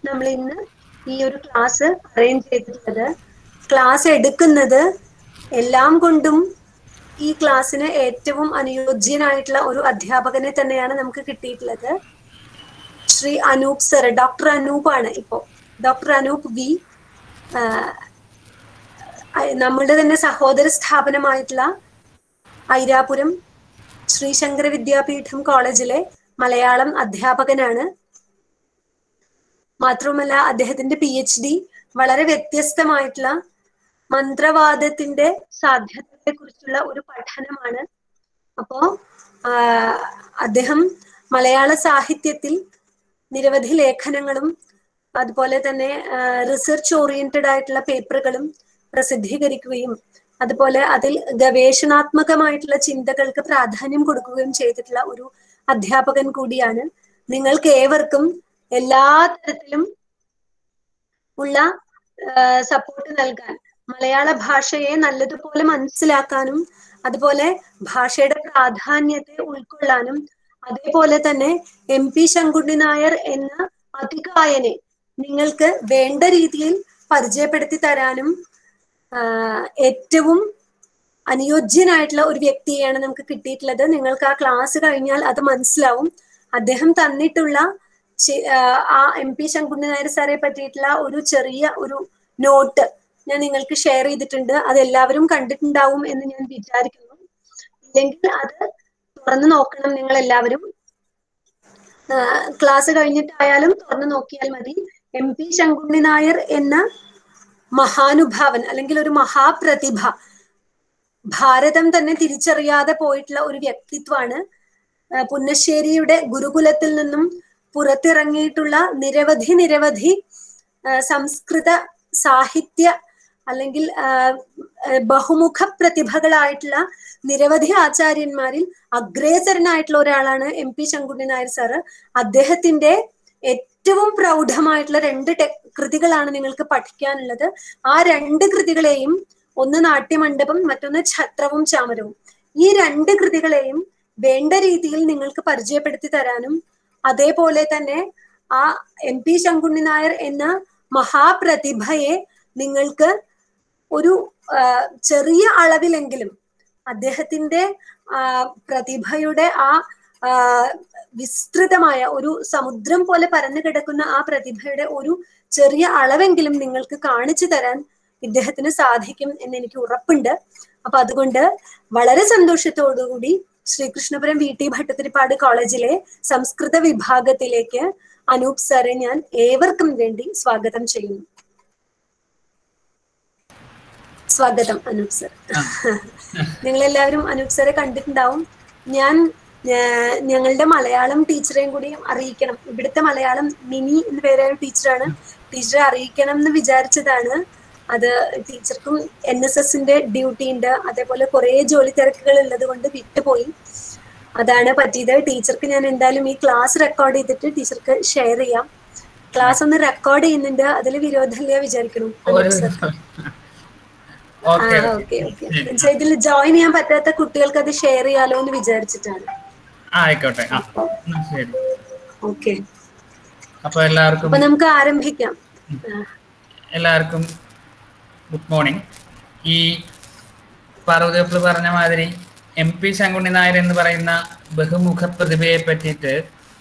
നമ്മൾ ഇന്ന് ഈ ഒരു ക്ലാസ് അറേഞ്ച് ചെയ്തിട്ടുള്ളത് ക്ലാസ് എടുക്കുന്നത് എല്ലാം കൊണ്ടും ഈ ക്ലാസ്സിന് ഏറ്റവും അനുയോജ്യനായിട്ടുള്ള ഒരു അധ്യാപകനെ തന്നെയാണ് നമുക്ക് കിട്ടിയിട്ടുള്ളത് ശ്രീ അനൂപ് സർ ഡോക്ടർ അനൂപ് ആണ് ഇപ്പോ ഡോക്ടർ അനൂപ് വി നമ്മളുടെ തന്നെ സഹോദര സ്ഥാപനമായിട്ടുള്ള ഐരാപുരം ശ്രീശങ്കര വിദ്യാപീഠം കോളേജിലെ മലയാളം അധ്യാപകനാണ് മാത്രവുമല്ല അദ്ദേഹത്തിന്റെ പി എച്ച് ഡി വളരെ വ്യത്യസ്തമായിട്ടുള്ള മന്ത്രവാദത്തിന്റെ സാധ്യതയെ കുറിച്ചുള്ള ഒരു പഠനമാണ് അപ്പോ അദ്ദേഹം മലയാള സാഹിത്യത്തിൽ നിരവധി ലേഖനങ്ങളും അതുപോലെ തന്നെ റിസർച്ച് ഓറിയന്റഡ് ആയിട്ടുള്ള പേപ്പറുകളും പ്രസിദ്ധീകരിക്കുകയും അതുപോലെ അതിൽ ഗവേഷണാത്മകമായിട്ടുള്ള ചിന്തകൾക്ക് പ്രാധാന്യം കൊടുക്കുകയും ചെയ്തിട്ടുള്ള ഒരു അധ്യാപകൻ കൂടിയാണ് നിങ്ങൾക്ക് ഏവർക്കും എല്ലാ തരത്തിലും ഉള്ള സപ്പോർട്ട് നൽകാൻ മലയാള ഭാഷയെ നല്ലതുപോലെ മനസ്സിലാക്കാനും അതുപോലെ ഭാഷയുടെ പ്രാധാന്യത്തെ ഉൾക്കൊള്ളാനും അതേപോലെ തന്നെ എം പി ശങ്കുണ്ണി നായർ എന്ന അതികായനെ നിങ്ങൾക്ക് വേണ്ട രീതിയിൽ പരിചയപ്പെടുത്തി തരാനും ഏറ്റവും അനുയോജ്യനായിട്ടുള്ള ഒരു വ്യക്തിയെയാണ് നമുക്ക് കിട്ടിയിട്ടുള്ളത് നിങ്ങൾക്ക് ആ ക്ലാസ് കഴിഞ്ഞാൽ അത് മനസ്സിലാവും അദ്ദേഹം തന്നിട്ടുള്ള ആ എം പി ശങ്കുണ്ണി നായർ സാറെ പറ്റിയിട്ടുള്ള ഒരു ചെറിയ ഒരു നോട്ട് ഞാൻ നിങ്ങൾക്ക് ഷെയർ ചെയ്തിട്ടുണ്ട് അത് എല്ലാവരും കണ്ടിട്ടുണ്ടാവും എന്ന് ഞാൻ വിചാരിക്കുന്നു ഇല്ലെങ്കിൽ അത് തുറന്നു നോക്കണം നിങ്ങൾ എല്ലാവരും ക്ലാസ് കഴിഞ്ഞിട്ടായാലും തുറന്നു നോക്കിയാൽ മതി എം പി ശങ്കുണ്ണി നായർ എന്ന മഹാനുഭാവൻ അല്ലെങ്കിൽ ഒരു മഹാപ്രതിഭ ഭാരതം തന്നെ തിരിച്ചറിയാതെ പോയിട്ടുള്ള ഒരു വ്യക്തിത്വമാണ് പുന്നശ്ശേരിയുടെ ഗുരുകുലത്തിൽ നിന്നും പുറത്തിറങ്ങിയിട്ടുള്ള നിരവധി നിരവധി സംസ്കൃത സാഹിത്യ അല്ലെങ്കിൽ ബഹുമുഖ പ്രതിഭകളായിട്ടുള്ള നിരവധി ആചാര്യന്മാരിൽ അഗ്രേസരനായിട്ടുള്ള ഒരാളാണ് M P Sankunni Nair sir അദ്ദേഹത്തിന്റെ ഏറ്റവും പ്രൗഢമായിട്ടുള്ള രണ്ട് കൃതികളാണ് നിങ്ങൾക്ക് പഠിക്കാനുള്ളത് ആ രണ്ട് കൃതികളെയും ഒന്ന് നാട്യമണ്ഡപം മറ്റൊന്ന് ഛത്രവും ചാമരവും ഈ രണ്ട് കൃതികളെയും വേണ്ട രീതിയിൽ നിങ്ങൾക്ക് പരിചയപ്പെടുത്തി തരാനും അതേപോലെ തന്നെ ആ എം പി ശങ്കുണ്ണി നായർ എന്ന മഹാപ്രതിഭയെ നിങ്ങൾക്ക് ഒരു ചെറിയ അളവിലെങ്കിലും അദ്ദേഹത്തിന്റെ പ്രതിഭയുടെ ആ വിസ്തൃതമായ ഒരു സമുദ്രം പോലെ പരന്നു കിടക്കുന്ന ആ പ്രതിഭയുടെ ഒരു ചെറിയ അളവെങ്കിലും നിങ്ങൾക്ക് കാണിച്ചു തരാൻ ഇദ്ദേഹത്തിന് സാധിക്കും എന്ന് എനിക്ക് ഉറപ്പുണ്ട് അപ്പൊ അതുകൊണ്ട് വളരെ സന്തോഷത്തോടുകൂടി ശ്രീകൃഷ്ണപുരം വി ടി ഭട്ടത്തിരിപ്പാട് കോളേജിലെ സംസ്കൃത വിഭാഗത്തിലേക്ക് അനൂപ് സാറെ ഞാൻ ഏവർക്കും വേണ്ടി സ്വാഗതം ചെയ്യുന്നു സ്വാഗതം അനൂപ് സർ നിങ്ങൾ എല്ലാവരും അനൂപ് സാറെ കണ്ടിട്ടുണ്ടാവും ഞാൻ ഞങ്ങളുടെ മലയാളം ടീച്ചറെയും കൂടി അറിയിക്കണം ഇവിടുത്തെ മലയാളം മിനി എന്ന് പേരായ ടീച്ചറാണ് ടീച്ചറെ അറിയിക്കണം എന്ന് വിചാരിച്ചതാണ് അത് ടീച്ചർക്കും എൻ എസ് എസിന്റെ ഡ്യൂട്ടി ഉണ്ട് അതേപോലെ കുറെ ജോലി തിരക്കുകൾ ഉള്ളത് കൊണ്ട് വിട്ടുപോയി അതാണ് പറ്റിയത് ടീച്ചർക്ക് ഞാൻ എന്തായാലും ഈ ക്ലാസ് റെക്കോർഡ് ചെയ്തിട്ട് ടീച്ചർക്ക് ഷെയർ ചെയ്യാം ക്ലാസ് ഒന്ന് റെക്കോർഡ് ചെയ്യുന്നുണ്ട് അതിൽ വിരോധമില്ല വിചാരിക്കണം ഓക്കെ ഓക്കെ ഇതിൽ ജോയിൻ ചെയ്യാൻ പറ്റാത്ത കുട്ടികൾക്ക് അത് ഷെയർ ചെയ്യാലോ എന്ന് വിചാരിച്ചിട്ടാണ് ആയിക്കോട്ടെ ശരി ഓക്കെ അപ്പൊ എല്ലാവർക്കും അപ്പൊ നമുക്ക് ആരംഭിക്കാം എല്ലാവർക്കും ഗുഡ് മോർണിംഗ് ഈ പാർവതിയപ്പിള് പറഞ്ഞ മാതിരി എം പി ശങ്കുണ്ണി നായർ എന്ന് പറയുന്ന ബഹുമുഖ പ്രതിഭയെ പറ്റിയിട്ട്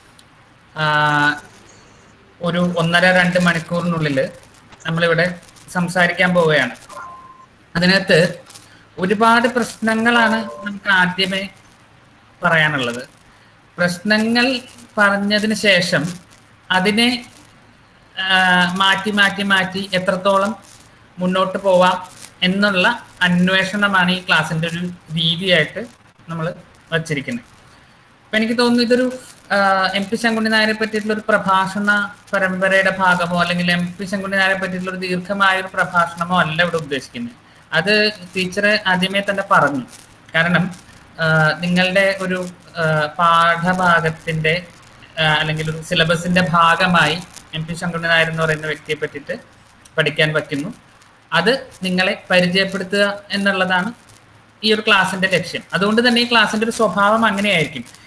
ഒരു ഒന്നര രണ്ട് മണിക്കൂറിനുള്ളിൽ നമ്മളിവിടെ സംസാരിക്കാൻ പോവുകയാണ് അതിനകത്ത് ഒരുപാട് പ്രശ്നങ്ങളാണ് നമുക്ക് ആദ്യമേ പറയാനുള്ളത് പ്രശ്നങ്ങൾ പറഞ്ഞതിന് ശേഷം അതിനെ മാറ്റി മാറ്റി മാറ്റി എത്രത്തോളം മുന്നോട്ട് പോവാം എന്നുള്ള അന്വേഷണമാണ് ഈ ക്ലാസ്സിൻ്റെ ഒരു രീതിയായിട്ട് നമ്മൾ വച്ചിരിക്കുന്നത് അപ്പം എനിക്ക് തോന്നുന്നു ഇതൊരു എം പി ശങ്കുണ്ണി നായരെ പറ്റിയിട്ടുള്ള ഒരു പ്രഭാഷണ പരമ്പരയുടെ ഭാഗമോ അല്ലെങ്കിൽ എം പി ശങ്കുണ്ണി നായരെ പറ്റിയിട്ടുള്ള ഒരു ദീർഘമായ ഒരു പ്രഭാഷണമോ അല്ല ഇവിടെ ഉദ്ദേശിക്കുന്നത് അത് ടീച്ചർ ആദ്യമേ തന്നെ പറഞ്ഞു കാരണം നിങ്ങളുടെ ഒരു പാഠഭാഗത്തിന്റെ അല്ലെങ്കിൽ ഒരു സിലബസിന്റെ ഭാഗമായി എം പി ശങ്കുണ്ണി നായർ എന്ന് പറയുന്ന വ്യക്തിയെ പറ്റിയിട്ട് പഠിക്കാൻ പറ്റുന്നു അത് നിങ്ങളെ പരിചയപ്പെടുത്തുക എന്നുള്ളതാണ് ഈ ഒരു ക്ലാസ്സിന്റെ ലക്ഷ്യം അതുകൊണ്ട് തന്നെ ഈ ക്ലാസ്സിന്റെ ഒരു സ്വഭാവം അങ്ങനെയായിരിക്കും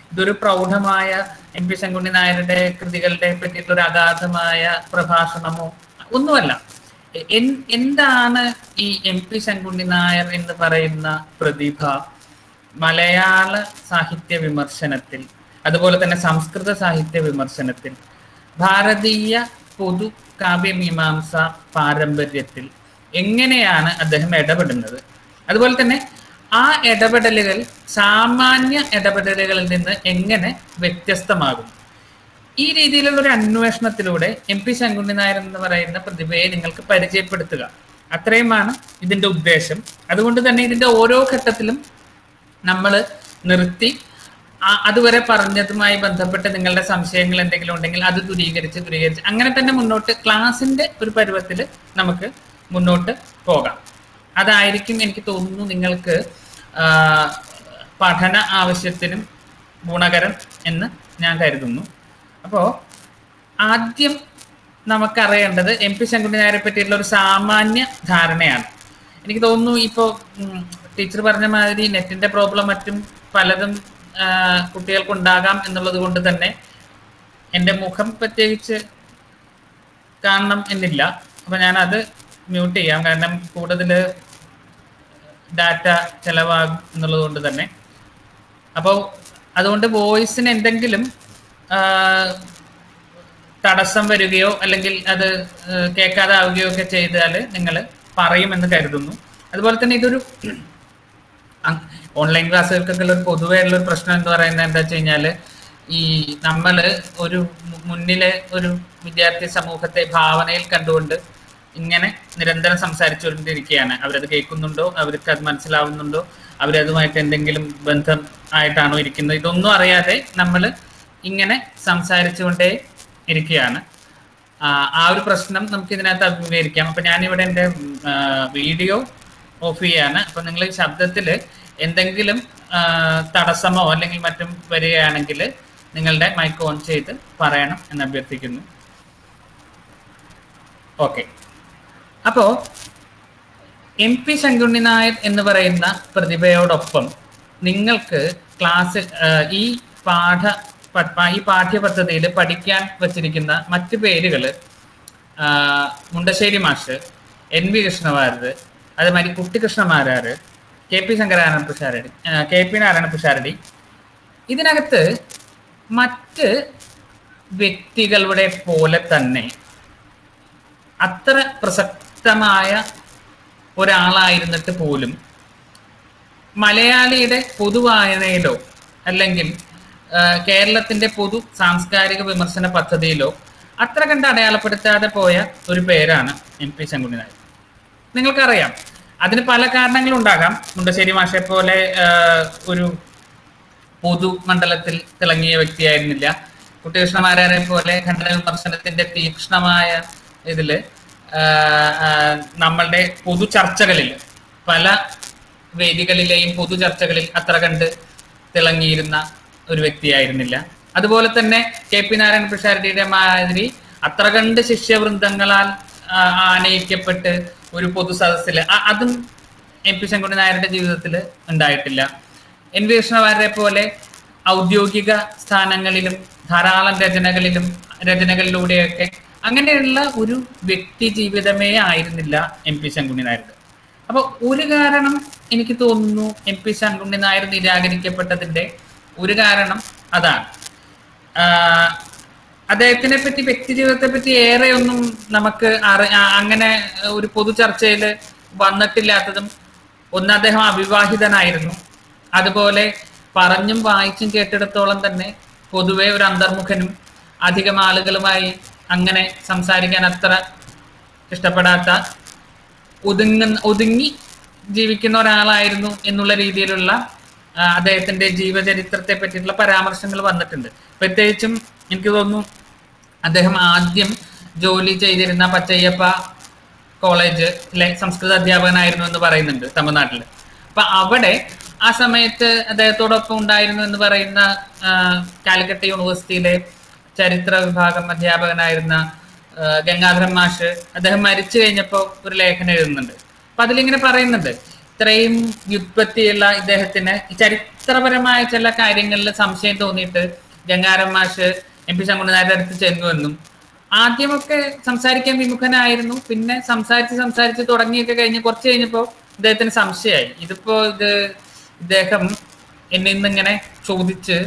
ഇതൊരു പ്രൗഢമായ എം പി ശങ്കുണ്ണി നായരുടെ കൃതികളുടെ പറ്റിയിട്ടുള്ള ഒരു അഗാധമായ പ്രഭാഷണമോ ഒന്നുമല്ല എൻ- എന്താണ് ഈ എം പി ശങ്കുണ്ണി നായർ എന്ന് പറയുന്ന പ്രതിഭ മലയാള സാഹിത്യ വിമർശനത്തിൽ അതുപോലെ തന്നെ സംസ്കൃത സാഹിത്യ വിമർശനത്തിൽ ഭാരതീയ പൊതു കാവ്യമീമാംസ പാരമ്പര്യത്തിൽ എങ്ങനെയാണ് അദ്ദേഹം ഇടപെടുന്നത് അതുപോലെ തന്നെ ആ ഇടപെടലുകൾ സാമാന്യ ഇടപെടലുകളിൽ നിന്ന് എങ്ങനെ വ്യത്യസ്തമാകും ഈ രീതിയിലുള്ള ഒരു അന്വേഷണത്തിലൂടെ എം പി ശങ്കുണ്ണി നായർ എന്ന് പറയുന്ന പ്രതിഭയെ നിങ്ങൾക്ക് പരിചയപ്പെടുത്തുക അത്രയുമാണ് ഇതിന്റെ ഉദ്ദേശം അതുകൊണ്ട് തന്നെ ഇതിന്റെ ഓരോ ഘട്ടത്തിലും നമ്മൾ നിർത്തി ആ- അതുവരെ പറഞ്ഞതുമായി ബന്ധപ്പെട്ട് നിങ്ങളുടെ സംശയങ്ങൾ എന്തെങ്കിലും ഉണ്ടെങ്കിൽ അത് ദൂരീകരിച്ച് ദൂരീകരിച്ച് അങ്ങനെ തന്നെ മുന്നോട്ട് ക്ലാസിന്റെ ഒരു പരുവത്തിൽ നമുക്ക് മുന്നോട്ട് പോകാം അതായിരിക്കും എനിക്ക് തോന്നുന്നു നിങ്ങൾക്ക് ആ, പഠന ആവശ്യത്തിനും ഗുണകരം എന്ന് ഞാൻ കരുതുന്നു അപ്പോൾ ആദ്യം നമുക്കറിയേണ്ടത് എം പി ശങ്കുണ്ണി നായരെ പറ്റിയിട്ടുള്ള ഒരു സാമാന്യ ധാരണയാണ് എനിക്ക് തോന്നുന്നു ഇപ്പോൾ ടീച്ചർ പറഞ്ഞ മാതിരി നെറ്റിന്റെ പ്രോബ്ലം മറ്റും പലതും ആ, കുട്ടികൾക്കുണ്ടാകാം എന്നുള്ളത് കൊണ്ട് തന്നെ എൻ്റെ മുഖം പ്രത്യേകിച്ച് കാണണം എന്നില്ല അപ്പൊ ഞാൻ അത് മ്യൂട്ട് ചെയ്യാം കാരണം കൂടുതൽ ഡാറ്റ ചെലവാകും എന്നുള്ളത് കൊണ്ട് തന്നെ അപ്പോൾ അതുകൊണ്ട് വോയിസിന് എന്തെങ്കിലും ആ, തടസ്സം വരികയോ അല്ലെങ്കിൽ അത് ആ, കേൾക്കാതെ ആവുകയോ ഒക്കെ ചെയ്താൽ നിങ്ങൾ പറയുമെന്ന് കരുതുന്നു അതുപോലെ തന്നെ ഇതൊരു ഓൺലൈൻ ക്ലാസ്സുകൾക്കൊക്കെ ഉള്ള ഒരു പൊതുവെയുള്ള ഒരു പ്രശ്നം എന്ന് പറയുന്നത് എന്താ വെച്ച് കഴിഞ്ഞാൽ ഈ നമ്മൾ ഒരു മു- മുന്നിലെ ഒരു വിദ്യാർത്ഥി സമൂഹത്തെ ഭാവനയിൽ കണ്ടുകൊണ്ട് ഇങ്ങനെ നിരന്തരം സംസാരിച്ചുകൊണ്ടിരിക്കുകയാണ് അവരത് കേൾക്കുന്നുണ്ടോ അവർക്ക് അത് മനസ്സിലാവുന്നുണ്ടോ അവരതുമായിട്ട് എന്തെങ്കിലും ബന്ധം ആയിട്ടാണോ ഇരിക്കുന്നത് ഇതൊന്നും അറിയാതെ നമ്മൾ ഇങ്ങനെ സംസാരിച്ചുകൊണ്ടേ ഇരിക്കുകയാണ് ആ, ആ ഒരു പ്രശ്നം നമുക്ക് ഇതിനകത്ത് അഭിമുഖീകരിക്കാം അപ്പൊ ഞാനിവിടെ എൻ്റെ വീഡിയോ ഓഫ് ചെയ്യാണ് അപ്പൊ നിങ്ങൾ ഈ ശബ്ദത്തിൽ എന്തെങ്കിലും ആ, തടസ്സമോ അല്ലെങ്കിൽ മറ്റും വരികയാണെങ്കിൽ നിങ്ങളുടെ മൈക്ക് ഓൺ ചെയ്ത് പറയണം എന്ന് അഭ്യർത്ഥിക്കുന്നു ഓക്കെ അപ്പോ എം പി ശങ്കുണ്ണി നായർ എന്ന് പറയുന്ന പ്രതിഭയോടൊപ്പം നിങ്ങൾക്ക് ക്ലാസ് ഈ പാഠ പ- ഈ പാഠ്യപദ്ധതിയിൽ പഠിക്കാൻ വച്ചിരിക്കുന്ന മറ്റു പേരുകൾ മുണ്ടശ്ശേരി മാഷ് എൻ വി കൃഷ്ണവാരത് അതേമാതിരി കുട്ടിക്കൃഷ്ണമാരാര് കെ പി ശങ്കരാനന്ദ പിഷാരടി ആ, കെ പി നാരായണ പിഷാരടി ഇതിനകത്ത് മറ്റ് വ്യക്തികളുടെ പോലെ തന്നെ അത്ര പ്രസക്തമായ ഒരാളായിരുന്നിട്ട് പോലും മലയാളിയുടെ പൊതുവായനയിലോ അല്ലെങ്കിൽ ആ, കേരളത്തിന്റെ പൊതു സാംസ്കാരിക വിമർശന പദ്ധതിയിലോ അത്ര കണ്ട് അടയാളപ്പെടുത്താതെ പോയ ഒരു പേരാണ് എം പി ശങ്കുണ്ണി നായർ നിങ്ങൾക്കറിയാം അതിന് പല കാരണങ്ങളുണ്ടാകാം മുണ്ടശ്ശേരി മാഷെ പോലെ ആ, ഒരു പൊതു മണ്ഡലത്തിൽ തിളങ്ങിയ വ്യക്തിയായിരുന്നില്ല കുട്ടികൃഷ്ണമാരാരെ പോലെ ഖണ്ഡന വിമർശനത്തിന്റെ തീക്ഷ്ണമായ ഇതില് ആ, ആ, നമ്മളുടെ പൊതു ചർച്ചകളിൽ പല വേദികളിലെയും പൊതു ചർച്ചകളിൽ അത്ര കണ്ട് തിളങ്ങിയിരുന്ന ഒരു വ്യക്തിയായിരുന്നില്ല അതുപോലെ തന്നെ കെ പി നാരായണ പിഷാരടിയുടെ മാതിരി അത്ര കണ്ട് ശിഷ്യവൃന്ദങ്ങളാൽ ആ, ആനയിക്കപ്പെട്ട് ഒരു പൊതു സദസ്സിൽ അതും എം പി ശങ്കുണ്ണി നായരുടെ ജീവിതത്തിൽ ഉണ്ടായിട്ടില്ല എൻ വി കൃഷ്ണവാരെ പോലെ ഔദ്യോഗിക സ്ഥാനങ്ങളിലും ധാരാളം രചനകളിലും രചനകളിലൂടെയൊക്കെ അങ്ങനെയുള്ള ഒരു വ്യക്തി ജീവിതമേ ആയിരുന്നില്ല എം പി ശങ്കുണ്ണി നായരുടെ അപ്പൊ ഒരു കാരണം എനിക്ക് തോന്നുന്നു എം പി ശങ്കുണ്ണി നായർ നിരാകരിക്കപ്പെട്ടതിന്റെ ഒരു കാരണം അതാണ് ആഹ് അദ്ദേഹത്തിനെ പറ്റി വ്യക്തി ജീവിതത്തെ പറ്റി ഏറെ ഒന്നും നമുക്ക് അറി ആ- അങ്ങനെ ഒരു പൊതു ചർച്ചയിൽ വന്നിട്ടില്ലാത്തതും ഒന്ന് അദ്ദേഹം അവിവാഹിതനായിരുന്നു അതുപോലെ പറഞ്ഞും വായിച്ചും കേട്ടിടത്തോളം തന്നെ പൊതുവെ ഒരു അന്തർമുഖനും അധികം ആളുകളുമായി അങ്ങനെ സംസാരിക്കാൻ അത്ര ഇഷ്ടപ്പെടാത്ത ഒതുങ്ങുന്ന ഒതുങ്ങി ജീവിക്കുന്ന ഒരാളായിരുന്നു എന്നുള്ള രീതിയിലുള്ള ആ, അദ്ദേഹത്തിന്റെ ജീവചരിത്രത്തെ പറ്റിയിട്ടുള്ള പരാമർശങ്ങൾ വന്നിട്ടുണ്ട് പ്രത്യേകിച്ചും എനിക്ക് തോന്നുന്നു അദ്ദേഹം ആദ്യം ജോലി ചെയ്തിരുന്ന പച്ചയ്യപ്പ കോളേജിലെ സംസ്കൃത അധ്യാപകനായിരുന്നു എന്ന് പറയുന്നുണ്ട് തമിഴ്നാട്ടിൽ അപ്പൊ അവിടെ ആ സമയത്ത് അദ്ദേഹത്തോടൊപ്പം ഉണ്ടായിരുന്നു എന്ന് പറയുന്ന ആ, കാലിക്കറ്റ് യൂണിവേഴ്സിറ്റിയിലെ ചരിത്ര വിഭാഗം അധ്യാപകനായിരുന്ന ആ, ഗംഗാധരൻ മാഷ് അദ്ദേഹം മരിച്ചു കഴിഞ്ഞപ്പോൾ ഒരു ലേഖനം എഴുതുന്നുണ്ട് അപ്പൊ അതിലിങ്ങനെ പറയുന്നുണ്ട് ഇത്രയും വ്യുത്പത്തിയുള്ള ഇദ്ദേഹത്തിന് ചരിത്രപരമായ ചില കാര്യങ്ങളിൽ സംശയം തോന്നിയിട്ട് ഗംഗാരം മാഷ് എം പി ശങ്കുണ്ണനാരുടെ അടുത്ത് ചെന്നുവെന്നും ആദ്യമൊക്കെ സംസാരിക്കാൻ വിമുഖനായിരുന്നു പിന്നെ സംസാരിച്ച് സംസാരിച്ച് തുടങ്ങിയൊക്കെ കഴിഞ്ഞ് കുറച്ച് കഴിഞ്ഞപ്പോ ഇദ്ദേഹത്തിന് സംശയമായി ഇതിപ്പോ ഇത് ഇദ്ദേഹം എന്നെ ഇന്നിങ്ങനെ ചോദിച്ച്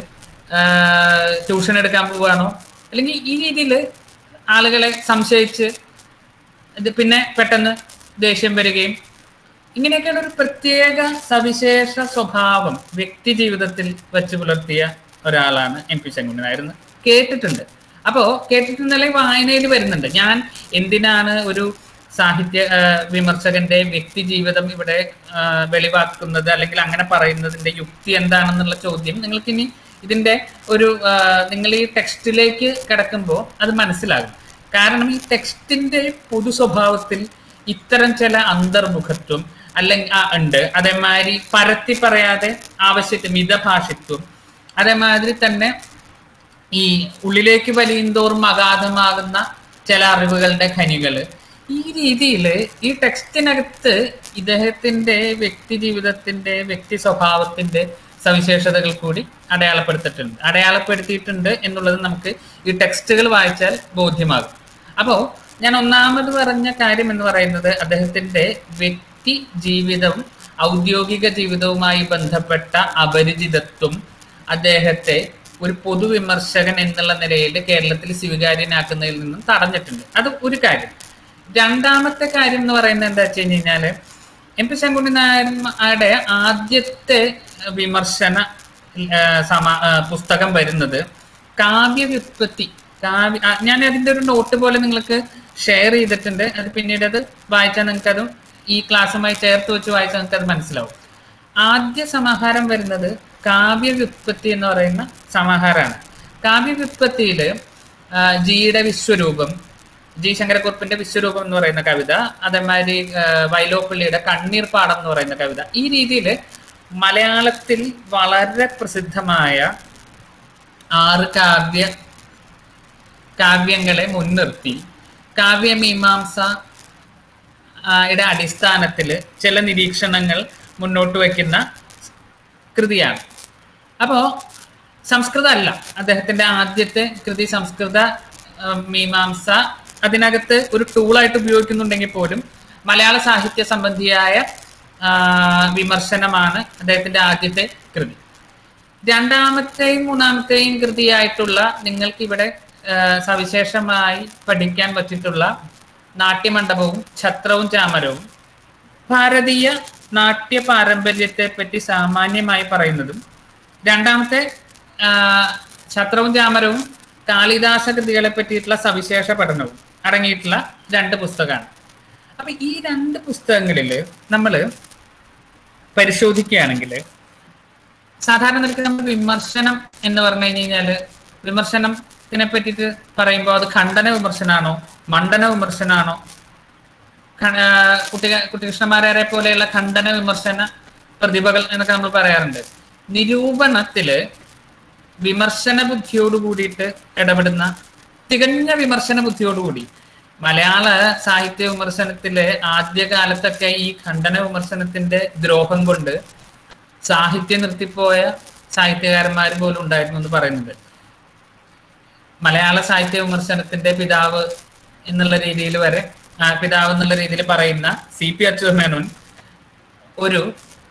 ട്യൂഷൻ എടുക്കാൻ പോവാണോ അല്ലെങ്കിൽ ഈ രീതിയിൽ ആളുകളെ സംശയിച്ച് ഇത് പിന്നെ പെട്ടെന്ന് ദേഷ്യം വരികയും ഇങ്ങനെയൊക്കെയുള്ള ഒരു പ്രത്യേക സവിശേഷ സ്വഭാവം വ്യക്തി ജീവിതത്തിൽ വെച്ച് പുലർത്തിയ ഒരാളാണ് എം പി ശങ്കുണ്ണനായിരുന്നു കേട്ടിട്ടുണ്ട് അപ്പോ കേട്ടിട്ടുണ്ട് അല്ലെങ്കിൽ വായനയിൽ വരുന്നുണ്ട് ഞാൻ എന്തിനാണ് ഒരു സാഹിത്യ ആ, വിമർശകന്റെ വ്യക്തി ജീവിതം ഇവിടെ ആ, വെളിവാക്കുന്നത് അല്ലെങ്കിൽ അങ്ങനെ പറയുന്നതിന്റെ യുക്തി എന്താണെന്നുള്ള ചോദ്യം നിങ്ങൾക്ക് ഇനി ഇതിന്റെ ഒരു ആ, നിങ്ങൾ ഈ ടെക്സ്റ്റിലേക്ക് കിടക്കുമ്പോൾ അത് മനസ്സിലാകും കാരണം ഈ ടെക്സ്റ്റിന്റെ പൊതു സ്വഭാവത്തിൽ ഇത്തരം ചില അന്തർമുഖത്വം അല്ലെങ്കിൽ ആ, ഉണ്ട് അതേമാതിരി പരത്തി പറയാതെ ആവശ്യത്തിന് മിതഭാഷിത്വം അതേമാതിരി തന്നെ ഈ ഉള്ളിലേക്ക് വലിയന്തോറും അഗാധമാകുന്ന ചില അറിവുകളുടെ ഖനികള് ഈ രീതിയിൽ ഈ ടെക്സ്റ്റിനകത്ത് ഇദ്ദേഹത്തിന്റെ വ്യക്തി ജീവിതത്തിന്റെ വ്യക്തി സ്വഭാവത്തിന്റെ സവിശേഷതകൾ കൂടി അടയാളപ്പെടുത്തിയിട്ടുണ്ട് അടയാളപ്പെടുത്തിയിട്ടുണ്ട് എന്നുള്ളത് നമുക്ക് ഈ ടെക്സ്റ്റുകൾ വായിച്ചാൽ ബോധ്യമാകും അപ്പോ ഞാൻ ഒന്നാമത് പറഞ്ഞ കാര്യം എന്ന് പറയുന്നത് അദ്ദേഹത്തിന്റെ വ്യക്തി ജീവിതവും ഔദ്യോഗിക ജീവിതവുമായി ബന്ധപ്പെട്ട അപരിചിതത്വം അദ്ദേഹത്തെ ഒരു പൊതുവിമർശകൻ എന്നുള്ള നിലയിൽ കേരളത്തിൽ സ്വീകാര്യനാക്കുന്നതിൽ നിന്നും തടഞ്ഞിട്ടുണ്ട് അത് ഒരു കാര്യം രണ്ടാമത്തെ കാര്യം എന്ന് പറയുന്നത് എന്താ വെച്ച് കഴിഞ്ഞാല് എം പി ശങ്കുണ്ണി നായരുടെ ആദ്യത്തെ വിമർശന ആ, സമ- ആ, പുസ്തകം വരുന്നത് കാവ്യവ്യുത്പത്തി കാവ്യ ആ, ഞാൻ അതിന്റെ ഒരു നോട്ട് പോലെ നിങ്ങൾക്ക് ഷെയർ ചെയ്തിട്ടുണ്ട് അത് പിന്നീട് അത് വായിച്ചാൽ നിങ്ങൾക്ക് അത് ഈ ക്ലാസ്സുമായി ചേർത്ത് വെച്ച് വായിച്ചാൽ നിങ്ങൾക്ക് അത് മനസ്സിലാവും ആദ്യ സമാഹാരം വരുന്നത് കാവ്യവ്യുത്പത്തി എന്ന് പറയുന്ന സമാഹാരമാണ് കാവ്യവ്യുത്പത്തിയിൽ ജിയുടെ വിശ്വരൂപം ജി ശങ്കരക്കുറുപ്പിന്റെ വിശ്വരൂപം എന്ന് പറയുന്ന കവിത അതേമാതിരി ആ, വൈലോപ്പിള്ളിയുടെ കണ്ണീർ പാടം എന്ന് പറയുന്ന കവിത ഈ രീതിയിൽ മലയാളത്തിൽ വളരെ പ്രസിദ്ധമായ ആറ് കാവ്യ കാവ്യങ്ങളെ മുൻനിർത്തി കാവ്യമീമാംസ ആ, യുടെ അടിസ്ഥാനത്തിൽ ചില നിരീക്ഷണങ്ങൾ മുന്നോട്ട് വയ്ക്കുന്ന കൃതിയാണ് അപ്പോ സംസ്കൃതം അല്ല അദ്ദേഹത്തിന്റെ ആദ്യത്തെ കൃതി സംസ്കൃത ആ, മീമാംസ അതിനകത്ത് ഒരു ടൂളായിട്ട് ഉപയോഗിക്കുന്നുണ്ടെങ്കിൽ പോലും മലയാള സാഹിത്യ സംബന്ധിയായ ആ, വിമർശനമാണ് അദ്ദേഹത്തിന്റെ ആദ്യത്തെ കൃതി രണ്ടാമത്തെയും മൂന്നാമത്തെയും കൃതിയായിട്ടുള്ള നിങ്ങൾക്ക് ഇവിടെ ആ, സവിശേഷമായി പഠിക്കാൻ പറ്റിയിട്ടുള്ള നാട്യമണ്ഡപവും ഛത്രവും ചാമരവും ഭാരതീയ നാട്യ പാരമ്പര്യത്തെ പറ്റി സാമാന്യമായി പറയുന്നതും രണ്ടാമത്തെ ആ, ഛത്രവും ചാമരവും കാളിദാസ കൃതികളെ പറ്റിയിട്ടുള്ള സവിശേഷ പഠനവും അടങ്ങിയിട്ടുള്ള രണ്ട് പുസ്തകമാണ് അപ്പൊ ഈ രണ്ട് പുസ്തകങ്ങളിൽ നമ്മൾ പരിശോധിക്കുകയാണെങ്കിൽ സാധാരണ നിലയ്ക്ക് നമ്മൾ വിമർശനം എന്ന് പറഞ്ഞു കഴിഞ്ഞാല് വിമർശനത്തിനെ പറ്റിയിട്ട് പറയുമ്പോൾ അത് ഖണ്ഡന വിമർശനാണോ മണ്ഡന വിമർശനാണോ ഖ- ആ, കുട്ടി കുട്ടികൃഷ്ണമാരെ പോലെയുള്ള ഖണ്ഡന വിമർശന പ്രതിഭകൾ എന്നൊക്കെ നമ്മൾ പറയാറുണ്ട് നിരൂപണത്തില് വിമർശന ബുദ്ധിയോട് കൂടിയിട്ട് ഇടപെടുന്ന തികഞ്ഞ വിമർശന ബുദ്ധിയോടുകൂടി മലയാള സാഹിത്യ വിമർശനത്തിലെ ആദ്യകാലത്തൊക്കെ ഈ ഖണ്ഡന വിമർശനത്തിന്റെ ദ്രോഹം കൊണ്ട് സാഹിത്യം നിർത്തിപ്പോയ സാഹിത്യകാരന്മാർ പോലും ഉണ്ടായിരുന്നു എന്ന് പറയുന്നുണ്ട് മലയാള സാഹിത്യ വിമർശനത്തിന്റെ പിതാവ് എന്നുള്ള രീതിയിൽ വരെ ആ, പിതാവ് എന്നുള്ള രീതിയിൽ പറയുന്ന സി പി അച്യുതമേനോൻ ഒരു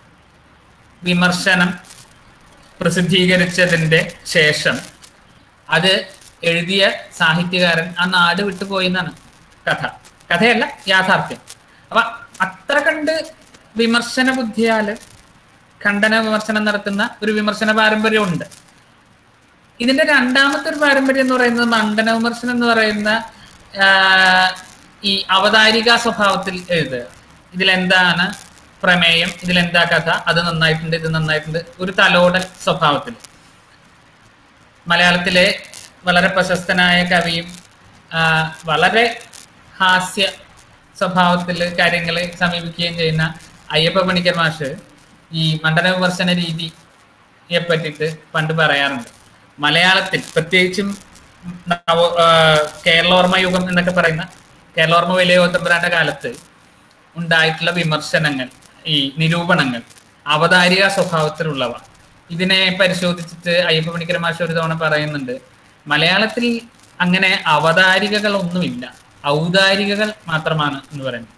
വിമർശനം പ്രസിദ്ധീകരിച്ചതിന്റെ ശേഷം അത് എഴുതിയ സാഹിത്യകാരൻ ആ നാട് വിട്ടുപോയി എന്നാണ് കഥ കഥയല്ല യാഥാർത്ഥ്യം അപ്പൊ അത്ര കണ്ട് വിമർശന ബുദ്ധിയാല് ഖണ്ഡന വിമർശനം നടത്തുന്ന ഒരു വിമർശന പാരമ്പര്യമുണ്ട് ഇതിന്റെ രണ്ടാമത്തെ ഒരു പാരമ്പര്യം എന്ന് പറയുന്നത് മണ്ഡന വിമർശനം എന്ന് പറയുന്ന ആ, ഈ അവതാരിക സ്വഭാവത്തിൽ എഴുതുക ഇതിലെന്താണ് പ്രമേയം ഇതിലെന്താ കഥ അത് നന്നായിട്ടുണ്ട് ഇത് നന്നായിട്ടുണ്ട് ഒരു തലോടൽ സ്വഭാവത്തിൽ മലയാളത്തിലെ വളരെ പ്രശസ്തനായ കവിയും ആ, വളരെ ഹാസ്യ സ്വഭാവത്തിൽ കാര്യങ്ങളെ സമീപിക്കുകയും ചെയ്യുന്ന അയ്യപ്പ പണിക്കർ മാഷ് ഈ മണ്ഡല വിമർശന രീതിയെ പറ്റിയിട്ട് പണ്ട് പറയാറുണ്ട് മലയാളത്തിൽ പ്രത്യേകിച്ചും നവ ആ, കേരളോർമ്മ യുഗം എന്നൊക്കെ പറയുന്ന കേരളോർമ്മ വലിയ ഓത്തമ്പരാന്റെ കാലത്ത് ഉണ്ടായിട്ടുള്ള വിമർശനങ്ങൾ ഈ നിരൂപണങ്ങൾ അവതാരിക സ്വഭാവത്തിലുള്ളവ ഇതിനെ പരിശോധിച്ചിട്ട് അയ്യപ്പ പണിക്കര മാഷ ഒരു തവണ പറയുന്നുണ്ട് മലയാളത്തിൽ അങ്ങനെ അവതാരികകളൊന്നുമില്ല ഔദാരികകൾ മാത്രമാണ് എന്ന് പറയുന്നത്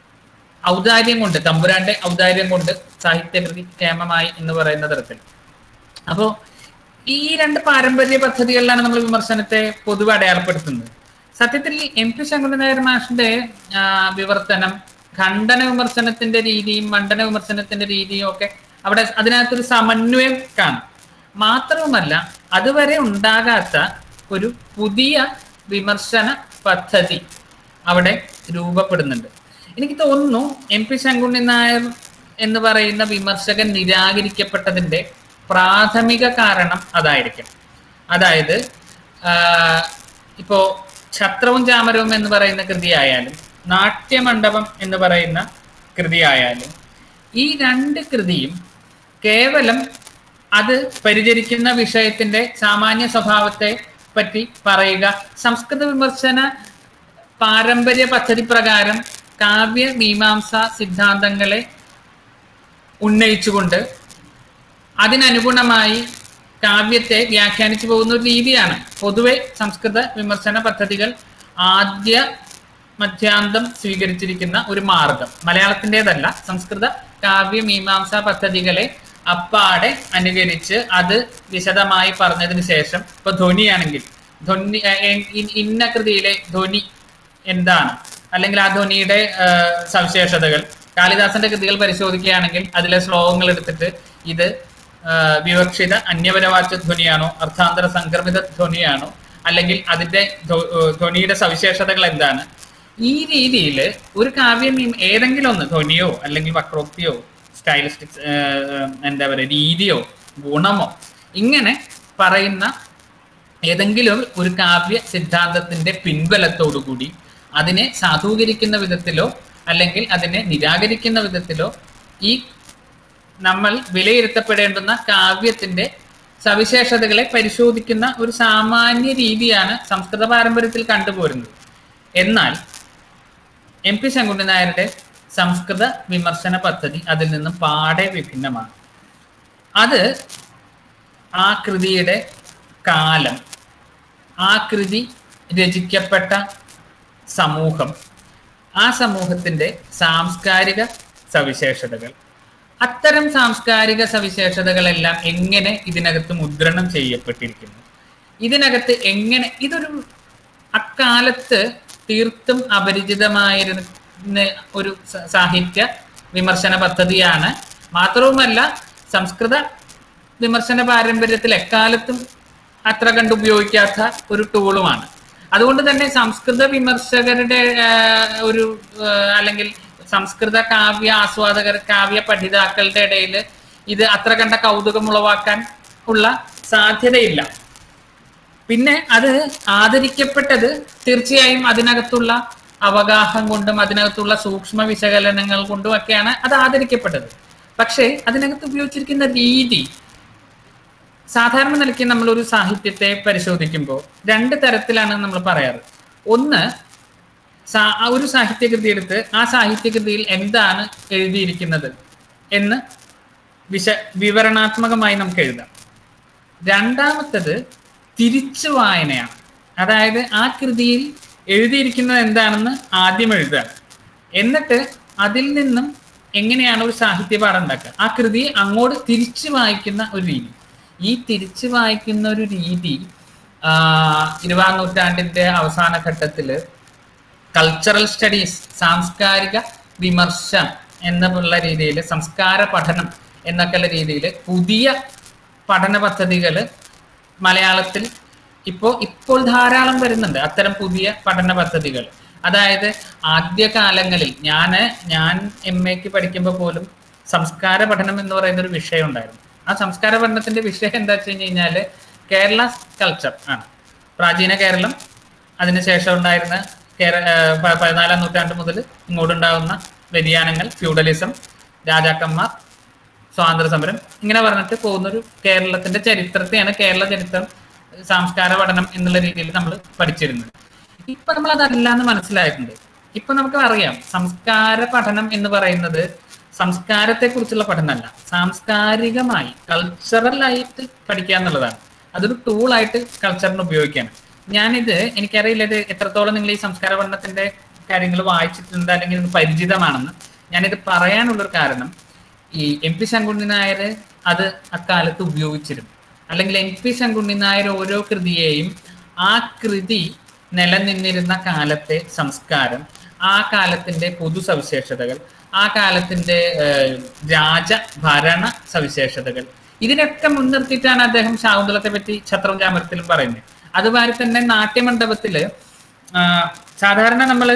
ഔദാര്യം കൊണ്ട് തമ്പുരാന്റെ ഔദാര്യം കൊണ്ട് സാഹിത്യകൃതി ക്ഷേമമായി എന്ന് പറയുന്ന തരത്തിൽ അപ്പോ ഈ രണ്ട് പാരമ്പര്യ പദ്ധതികളിലാണ് നമ്മൾ വിമർശനത്തെ പൊതുവെ അടയാളപ്പെടുത്തുന്നത് സത്യത്തിൽ എം പി ശങ്കുണ്ണൻ നായർ മാഷിന്റെ ആ, വിവർത്തനം ഖണ്ഡന വിമർശനത്തിന്റെ രീതിയും മണ്ഡന വിമർശനത്തിന്റെ രീതിയും ഒക്കെ അവിടെ അതിനകത്തൊരു സമന്വയം കാണും മാത്രവുമല്ല അതുവരെ ഉണ്ടാകാത്ത ഒരു പുതിയ വിമർശന പദ്ധതി അവിടെ രൂപപ്പെടുന്നുണ്ട് എനിക്ക് തോന്നുന്നു എം പി ശങ്കുണ്ണി നായർ എന്ന് പറയുന്ന വിമർശകൻ നിരാകരിക്കപ്പെട്ടതിന്റെ പ്രാഥമിക കാരണം അതായിരിക്കും അതായത് ആഹ്, ഇപ്പോ ഛത്രവും ചാമരവും എന്ന് പറയുന്ന കൃതിയായാലും നാട്യമണ്ഡപം എന്ന് പറയുന്ന കൃതിയായാലും ഈ രണ്ട് കൃതിയും കേവലം അത് പരിചരിക്കുന്ന വിഷയത്തിന്റെ സാമാന്യ സ്വഭാവത്തെ പറ്റി പറയുക സംസ്കൃത വിമർശന പാരമ്പര്യ പദ്ധതി പ്രകാരം കാവ്യ മീമാംസ സിദ്ധാന്തങ്ങളെ ഉന്നയിച്ചുകൊണ്ട് അതിനനുഗുണമായി കാവ്യത്തെ വ്യാഖ്യാനിച്ചു പോകുന്ന ഒരു രീതിയാണ് പൊതുവെ സംസ്കൃത വിമർശന പദ്ധതികൾ ആദ്യ മധ്യാന്തം സ്വീകരിച്ചിരിക്കുന്ന ഒരു മാർഗം മലയാളത്തിൻ്റെതല്ല സംസ്കൃത കാവ്യ മീമാംസ പദ്ധതികളെ അപ്പാടെ അനുകരിച്ച് അത് വിശദമായി പറഞ്ഞതിന് ശേഷം ഇപ്പൊ ധ്വനിയാണെങ്കിൽ ധ്വനി ഏ, ഏ, ഇ- ഇന്ന കൃതിയിലെ ധ്വനി എന്താണ് അല്ലെങ്കിൽ ആ ധ്വനിയുടെ ആ, സവിശേഷതകൾ കാളിദാസന്റെ കൃതികൾ പരിശോധിക്കുകയാണെങ്കിൽ അതിലെ ശ്ലോകങ്ങൾ എടുത്തിട്ട് ഇത് ആ, വിവക്ഷിത അന്യപരവാച്യ ധ്വനിയാണോ അർത്ഥാന്തര സംക്രമിത ധ്വനിയാണോ അല്ലെങ്കിൽ അതിന്റെ ധ്വ- ഏ, ധ്വനിയുടെ സവിശേഷതകൾ എന്താണ് ഈ രീതിയിൽ ഒരു കാവ്യം ഈ ഏതെങ്കിലും ഒന്ന് ധ്വനിയോ അല്ലെങ്കിൽ വക്രോക്തിയോ സ്റ്റൈലിസ്റ്റിക് എന്താ പറയുക രീതിയോ ഗുണമോ ഇങ്ങനെ പറയുന്ന ഏതെങ്കിലും ഒരു കാവ്യ സിദ്ധാന്തത്തിന്റെ പിൻബലത്തോടു കൂടി അതിനെ സാധൂകരിക്കുന്ന വിധത്തിലോ അല്ലെങ്കിൽ അതിനെ നിരാകരിക്കുന്ന വിധത്തിലോ ഈ നമ്മൾ വിലയിരുത്തപ്പെടേണ്ടുന്ന കാവ്യത്തിന്റെ സവിശേഷതകളെ പരിശോധിക്കുന്ന ഒരു സാമാന്യ രീതിയാണ് സംസ്കൃത പാരമ്പര്യത്തിൽ കണ്ടുപോരുന്നത് എന്നാൽ എം പി ശങ്കുണ്ണി നായരുടെ സംസ്കൃത വിമർശന പദ്ധതി അതിൽ നിന്നും പാടെ വിഭിന്നമാണ് അത് ആ കൃതിയുടെ കാലം ആ കൃതി രചിക്കപ്പെട്ട സമൂഹം ആ സമൂഹത്തിൻ്റെ സാംസ്കാരിക സവിശേഷതകൾ അത്തരം സാംസ്കാരിക സവിശേഷതകളെല്ലാം എങ്ങനെ ഇതിനകത്ത് മുദ്രണം ചെയ്യപ്പെട്ടിരിക്കുന്നു ഇതിനകത്ത് എങ്ങനെ ഇതൊരു അക്കാലത്ത് തീർത്തും അപരിചിതമായിരുന്ന ഒരു സ- സാഹിത്യ വിമർശന പദ്ധതിയാണ് മാത്രവുമല്ല സംസ്കൃത വിമർശന പാരമ്പര്യത്തിൽ എക്കാലത്തും അത്ര കണ്ട് ഉപയോഗിക്കാത്ത ഒരു ടൂളുമാണ് അതുകൊണ്ട് തന്നെ സംസ്കൃത വിമർശകരുടെ ആ, ഒരു ആ, അല്ലെങ്കിൽ സംസ്കൃത കാവ്യ ആസ്വാദകർ കാവ്യ പഠിതാക്കളുടെ ഇടയിൽ ഇത് അത്ര കണ്ട കൗതുകം ഉളവാക്കാൻ ഉള്ള സാധ്യതയില്ല പിന്നെ അത് ആദരിക്കപ്പെട്ടത് തീർച്ചയായും അതിനകത്തുള്ള അവഗാഹം കൊണ്ടും അതിനകത്തുള്ള സൂക്ഷ്മ വിശകലനങ്ങൾ കൊണ്ടും ഒക്കെയാണ് അത് ആദരിക്കപ്പെട്ടത് പക്ഷേ അതിനകത്ത് ഉപയോഗിച്ചിരിക്കുന്ന രീതി സാധാരണ നിലയ്ക്ക് നമ്മൾ ഒരു സാഹിത്യത്തെ പരിശോധിക്കുമ്പോൾ രണ്ട് തരത്തിലാണ് നമ്മൾ പറയാറ് ഒന്ന് സാ- ആ ഒരു സാഹിത്യകൃതി എടുത്ത് ആ സാഹിത്യകൃതിയിൽ എന്താണ് എഴുതിയിരിക്കുന്നത് എന്ന് വിശ വിവരണാത്മകമായി നമുക്ക് എഴുതാം രണ്ടാമത്തത് തിരിച്ചു വായനയാണ് അതായത് ആ കൃതിയിൽ എഴുതിയിരിക്കുന്നത് എന്താണെന്ന് ആദ്യം എഴുതുക എന്നിട്ട് അതിൽ നിന്നും എങ്ങനെയാണ് ഒരു സാഹിത്യ പാഠം ഉണ്ടാക്കുക ആ കൃതി അങ്ങോട്ട് തിരിച്ചു വായിക്കുന്ന ഒരു രീതി ഈ തിരിച്ചു വായിക്കുന്ന ഒരു രീതി ആ, ഇരുപതാം നൂറ്റാണ്ടിന്റെ അവസാന ഘട്ടത്തില് കൾച്ചറൽ സ്റ്റഡീസ് സാംസ്കാരിക വിമർശനം എന്നുള്ള രീതിയിൽ സംസ്കാര പഠനം എന്നൊക്കെയുള്ള രീതിയിൽ പുതിയ പഠന പദ്ധതികൾ മലയാളത്തിൽ ഇപ്പോൾ ഇപ്പോൾ ധാരാളം വരുന്നുണ്ട് അത്തരം പുതിയ പഠന പദ്ധതികൾ അതായത് ആദ്യകാലങ്ങളിൽ ഞാൻ ഞാൻ എം എക്ക് പഠിക്കുമ്പോൾ പോലും സംസ്കാര പഠനം എന്ന് പറയുന്ന ഒരു വിഷയം ഉണ്ടായിരുന്നു ആ സംസ്കാര പഠനത്തിന്റെ വിഷയം എന്താ വെച്ച് കഴിഞ്ഞ് കഴിഞ്ഞാല് കേരള കൾച്ചർ ആണ് പ്രാചീന കേരളം അതിനുശേഷം ഉണ്ടായിരുന്ന കേര ഏർ പ- പതിനാലാം നൂറ്റാണ്ട് മുതൽ ഇങ്ങോട്ടുണ്ടാകുന്ന വ്യതിയാനങ്ങൾ ഫ്യൂഡലിസം രാജാക്കന്മാർ സ്വാതന്ത്ര്യ സമരം ഇങ്ങനെ പറഞ്ഞിട്ട് പോകുന്നൊരു കേരളത്തിന്റെ ചരിത്രത്തെയാണ് കേരള ചരിത്രം സംസ്കാര പഠനം എന്നുള്ള രീതിയിൽ നമ്മൾ പഠിച്ചിരുന്നത് ഇപ്പൊ നമ്മൾ അതല്ല എന്ന് മനസ്സിലായിട്ടുണ്ട് ഇപ്പൊ നമുക്ക് അറിയാം സംസ്കാര പഠനം എന്ന് പറയുന്നത് സംസ്കാരത്തെ കുറിച്ചുള്ള പഠനമല്ല സാംസ്കാരികമായി കൾച്ചറൽ ആയിട്ട് പഠിക്കുക എന്നുള്ളതാണ് അതൊരു ടൂളായിട്ട് കൾച്ചറിന് ഉപയോഗിക്കുകയാണ് ഞാനിത് എനിക്കറിയില്ല ഇത് എത്രത്തോളം നിങ്ങൾ ഈ സംസ്കാര പഠനത്തിന്റെ കാര്യങ്ങൾ വായിച്ചിട്ടുണ്ട് അല്ലെങ്കിൽ ഇത് പരിചിതമാണെന്ന് ഞാനിത് പറയാനുള്ളൊരു കാരണം ഈ എം പി ശങ്കുണ്ണി നായർ അത് അക്കാലത്ത് ഉപയോഗിച്ചിരുന്നു അല്ലെങ്കിൽ എം പി ശങ്കുണ്ണി നായർ ഓരോ കൃതിയെയും ആ കൃതി നിലനിന്നിരുന്ന കാലത്തെ സംസ്കാരം ആ കാലത്തിന്റെ പൊതു സവിശേഷതകൾ ആ കാലത്തിന്റെ ഏഹ്, രാജ ഭരണ സവിശേഷതകൾ ഇതിനൊക്കെ മുൻനിർത്തിയിട്ടാണ് അദ്ദേഹം ശാകുന്തളത്തെ പറ്റി ഛത്രവും ചാമരത്തിലും പറയുന്നത് അതുമാതിരി തന്നെ നാട്യമണ്ഡപത്തില് ആ, സാധാരണ നമ്മള്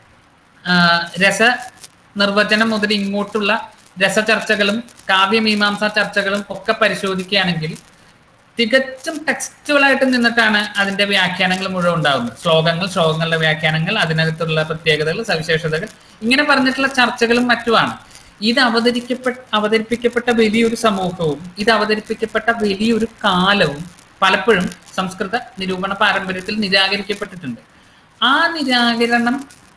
ആ, രസ നിർവചനം മുതൽ ഇങ്ങോട്ടുള്ള രസചർച്ചകളും കാവ്യമീമാംസ ചർച്ചകളും ഒക്കെ പരിശോധിക്കുകയാണെങ്കിൽ തികച്ചും ടെക്സ്റ്റുകളായിട്ട് നിന്നിട്ടാണ് അതിന്റെ വ്യാഖ്യാനങ്ങൾ മുഴുവൻ ഉണ്ടാകുന്നത് ശ്ലോകങ്ങൾ ശ്ലോകങ്ങളുടെ വ്യാഖ്യാനങ്ങൾ അതിനകത്തുള്ള പ്രത്യേകതകൾ സവിശേഷതകൾ ഇങ്ങനെ പറഞ്ഞിട്ടുള്ള ചർച്ചകളും മറ്റുമാണ് ഇത് അവതരിക്കപ്പെട്ട അവതരിപ്പിക്കപ്പെട്ട വലിയൊരു സമൂഹവും ഇത് അവതരിപ്പിക്കപ്പെട്ട വലിയൊരു കാലവും പലപ്പോഴും സംസ്കൃത നിരൂപണ പാരമ്പര്യത്തിൽ നിരാകരിക്കപ്പെട്ടിട്ടുണ്ട് ആ നിരാകരണം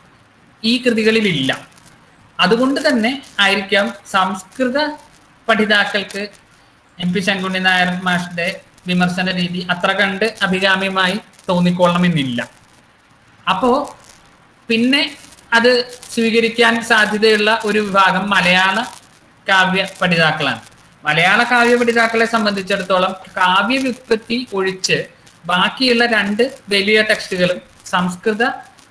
ഈ കൃതികളിലില്ല അതുകൊണ്ട് തന്നെ ആയിരിക്കാം സംസ്കൃത പഠിതാക്കൾക്ക് എം പി ശങ്കുണ്ണി നായർ മാഷിന്റെ വിമർശന രീതി അത്ര കണ്ട് അഭികാമ്യമായി തോന്നിക്കൊള്ളണമെന്നില്ല അപ്പോ പിന്നെ അത് സ്വീകരിക്കാൻ സാധ്യതയുള്ള ഒരു വിഭാഗം മലയാള കാവ്യ പഠിതാക്കളാണ് മലയാള കാവ്യ പഠിതാക്കളെ സംബന്ധിച്ചിടത്തോളം കാവ്യ വ്യുത്പത്തി ഒഴിച്ച് ബാക്കിയുള്ള രണ്ട് വലിയ ടെക്സ്റ്റുകളും സംസ്കൃത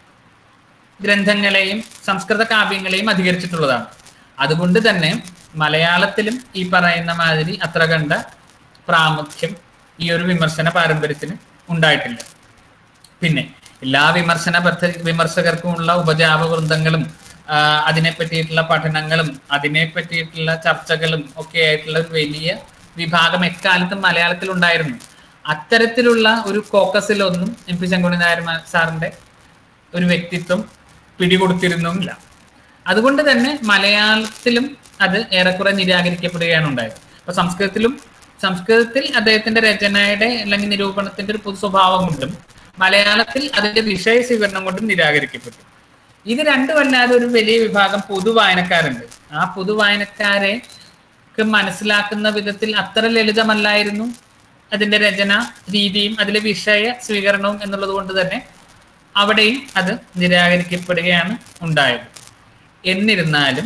ഗ്രന്ഥങ്ങളെയും സംസ്കൃത കാവ്യങ്ങളെയും അധികരിച്ചിട്ടുള്ളതാണ് അതുകൊണ്ട് തന്നെ മലയാളത്തിലും ഈ പറയുന്ന മാതിരി അത്ര കണ്ട പ്രാമുഖ്യം ഈ ഒരു വിമർശന പാരമ്പര്യത്തിന് ഉണ്ടായിട്ടില്ല പിന്നെ എല്ലാ വിമർശന പദ്ധ- വിമർശകർക്കുമുള്ള ഉപജാപ വൃന്ദങ്ങളും ആ, അതിനെ പറ്റിയിട്ടുള്ള പഠനങ്ങളും അതിനെ പറ്റിയിട്ടുള്ള ചർച്ചകളും ഒക്കെ ആയിട്ടുള്ള ഒരു വലിയ വിഭാഗം എക്കാലത്തും മലയാളത്തിൽ ഉണ്ടായിരുന്നു അത്തരത്തിലുള്ള ഒരു കോക്കസിലൊന്നും എം പി ശങ്കുണി നായർ മാ- സാറിന്റെ ഒരു വ്യക്തിത്വം പിടികൊടുത്തിരുന്നുമില്ല അതുകൊണ്ട് തന്നെ മലയാളത്തിലും അത് ഏറെക്കുറെ നിരാകരിക്കപ്പെടുകയാണ് ഉണ്ടായത് അപ്പൊ സംസ്കൃതത്തിലും സംസ്കൃതത്തിൽ അദ്ദേഹത്തിന്റെ രചനയുടെ അല്ലെങ്കിൽ നിരൂപണത്തിന്റെ ഒരു പൊതു സ്വഭാവം കൊണ്ടും മലയാളത്തിൽ അതിന്റെ വിഷയ സ്വീകരണം കൊണ്ടും നിരാകരിക്കപ്പെട്ടു ഇത് രണ്ടും അല്ലാതെ ഒരു വലിയ വിഭാഗം പൊതു വായനക്കാരുണ്ട് ആ പൊതു വായനക്കാരെ ക്ക് മനസ്സിലാക്കുന്ന വിധത്തിൽ അത്ര ലളിതമല്ലായിരുന്നു അതിന്റെ രചന രീതിയും അതിലെ വിഷയ സ്വീകരണവും എന്നുള്ളത് കൊണ്ട് തന്നെ അവിടെയും അത് നിരാകരിക്കപ്പെടുകയാണ് ഉണ്ടായത് എന്നിരുന്നാലും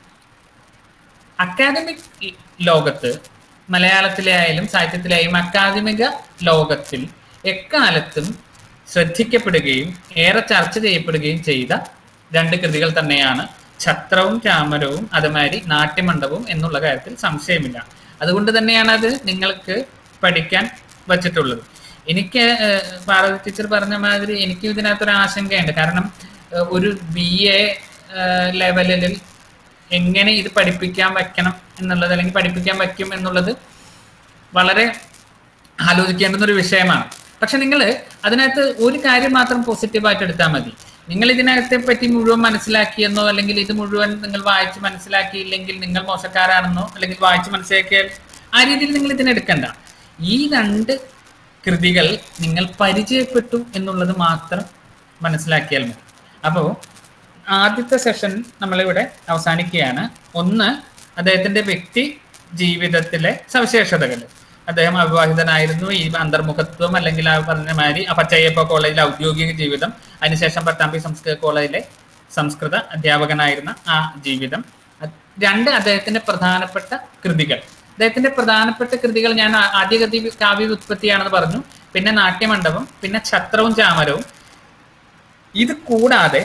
അക്കാദമിക് ലോകത്ത് മലയാളത്തിലെ ആയാലും സാഹിത്യത്തിലായാലും അക്കാദമിക ലോകത്തിൽ എക്കാലത്തും ശ്രദ്ധിക്കപ്പെടുകയും ഏറെ ചർച്ച ചെയ്യപ്പെടുകയും ചെയ്ത രണ്ട് കൃതികൾ തന്നെയാണ് ഛത്രവും ചാമരവും അതുമാതിരി നാട്യമണ്ഡപവും എന്നുള്ള കാര്യത്തിൽ സംശയമില്ല അതുകൊണ്ട് തന്നെയാണ് അത് നിങ്ങൾക്ക് പഠിക്കാൻ വച്ചിട്ടുള്ളത് എനിക്ക് ഏഹ്, പാർവതി ടീച്ചർ പറഞ്ഞ മാതിരി എനിക്ക് ഇതിനകത്തൊരു ആശങ്കയുണ്ട് കാരണം ഏഹ്, ഒരു ബി എ ലെവലിൽ എങ്ങനെ ഇത് പഠിപ്പിക്കാൻ വെക്കണം എന്നുള്ളത് അല്ലെങ്കിൽ പഠിപ്പിക്കാൻ വയ്ക്കും എന്നുള്ളത് വളരെ ആലോചിക്കേണ്ടുന്ന ഒരു വിഷയമാണ് പക്ഷെ നിങ്ങൾ അതിനകത്ത് ഒരു കാര്യം മാത്രം പോസിറ്റീവായിട്ട് എടുത്താൽ മതി നിങ്ങൾ ഇതിനകത്തെ പറ്റി മുഴുവൻ മനസ്സിലാക്കിയെന്നോ അല്ലെങ്കിൽ ഇത് മുഴുവൻ നിങ്ങൾ വായിച്ച് മനസ്സിലാക്കിയില്ലെങ്കിൽ നിങ്ങൾ മോശക്കാരാണെന്നോ അല്ലെങ്കിൽ വായിച്ച് മനസ്സിലാക്കിയാൽ ആ രീതിയിൽ നിങ്ങൾ ഇതിനെടുക്കണ്ട ഈ രണ്ട് കൃതികൾ നിങ്ങൾ പരിചയപ്പെട്ടു എന്നുള്ളത് മാത്രം മനസ്സിലാക്കിയാൽ മതി അപ്പോൾ ആദ്യത്തെ സെഷൻ നമ്മളിവിടെ അവസാനിക്കുകയാണ് ഒന്ന് അദ്ദേഹത്തിന്റെ വ്യക്തി ജീവിതത്തിലെ സവിശേഷതകൾ അദ്ദേഹം അവിവാഹിതനായിരുന്നു ഈ അന്തർമുഖത്വം അല്ലെങ്കിൽ ആ പറഞ്ഞ മാതിരി ആ പച്ചയ്യപ്പ കോളേജിലെ ഔദ്യോഗിക ജീവിതം അതിനുശേഷം പട്ടാമ്പി സംസ്കൃത കോളേജിലെ സംസ്കൃത അധ്യാപകനായിരുന്ന ആ ജീവിതം അത് രണ്ട് അദ്ദേഹത്തിന്റെ പ്രധാനപ്പെട്ട കൃതികൾ അദ്ദേഹത്തിന്റെ പ്രധാനപ്പെട്ട കൃതികൾ ഞാൻ ആ- ആദ്യ കൃതി കാവ്യ ഉത്പത്തിയാണെന്ന് പറഞ്ഞു പിന്നെ നാട്യമണ്ഡപം പിന്നെ ഛത്രവും ചാമരവും ഇത് കൂടാതെ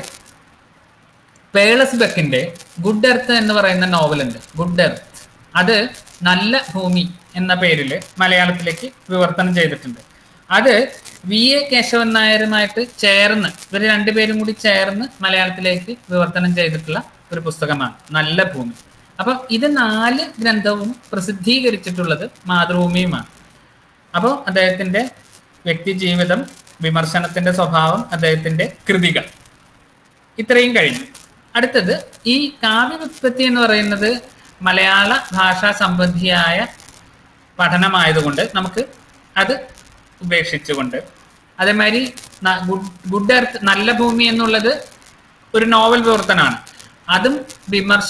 പേളസ് ബെക്കിന്റെ ഗുഡ് എർത്ത് എന്ന് പറയുന്ന നോവലുണ്ട് ഗുഡ് എർത്ത് അത് നല്ല ഭൂമി എന്ന പേരിൽ മലയാളത്തിലേക്ക് വിവർത്തനം ചെയ്തിട്ടുണ്ട് അത് വി എ കേശവൻ നായരുമായിട്ട് ചേർന്ന് ഇവർ രണ്ടുപേരും കൂടി ചേർന്ന് മലയാളത്തിലേക്ക് വിവർത്തനം ചെയ്തിട്ടുള്ള ഒരു പുസ്തകമാണ് നല്ല ഭൂമി അപ്പൊ ഇത് നാല് ഗ്രന്ഥവും പ്രസിദ്ധീകരിച്ചിട്ടുള്ളത് മാതൃഭൂമിയുമാണ് അപ്പോൾ അദ്ദേഹത്തിന്റെ വ്യക്തി ജീവിതം വിമർശനത്തിന്റെ സ്വഭാവം അദ്ദേഹത്തിന്റെ കൃതികൾ ഇത്രയും കഴിഞ്ഞു അടുത്തത് ഈ കാവ്യവ്യുത്പത്തി എന്ന് പറയുന്നത് മലയാള ഭാഷാ സംബന്ധിയായ പഠനമായതുകൊണ്ട് നമുക്ക് അത് ഉപേക്ഷിച്ചുകൊണ്ട് അതേമാതിരി ന- ഗുഡ് ഗുഡ് എർത്ത് നല്ല ഭൂമി എന്നുള്ളത് ഒരു നോവൽ വിവർത്തനമാണ് അതും വിമർശന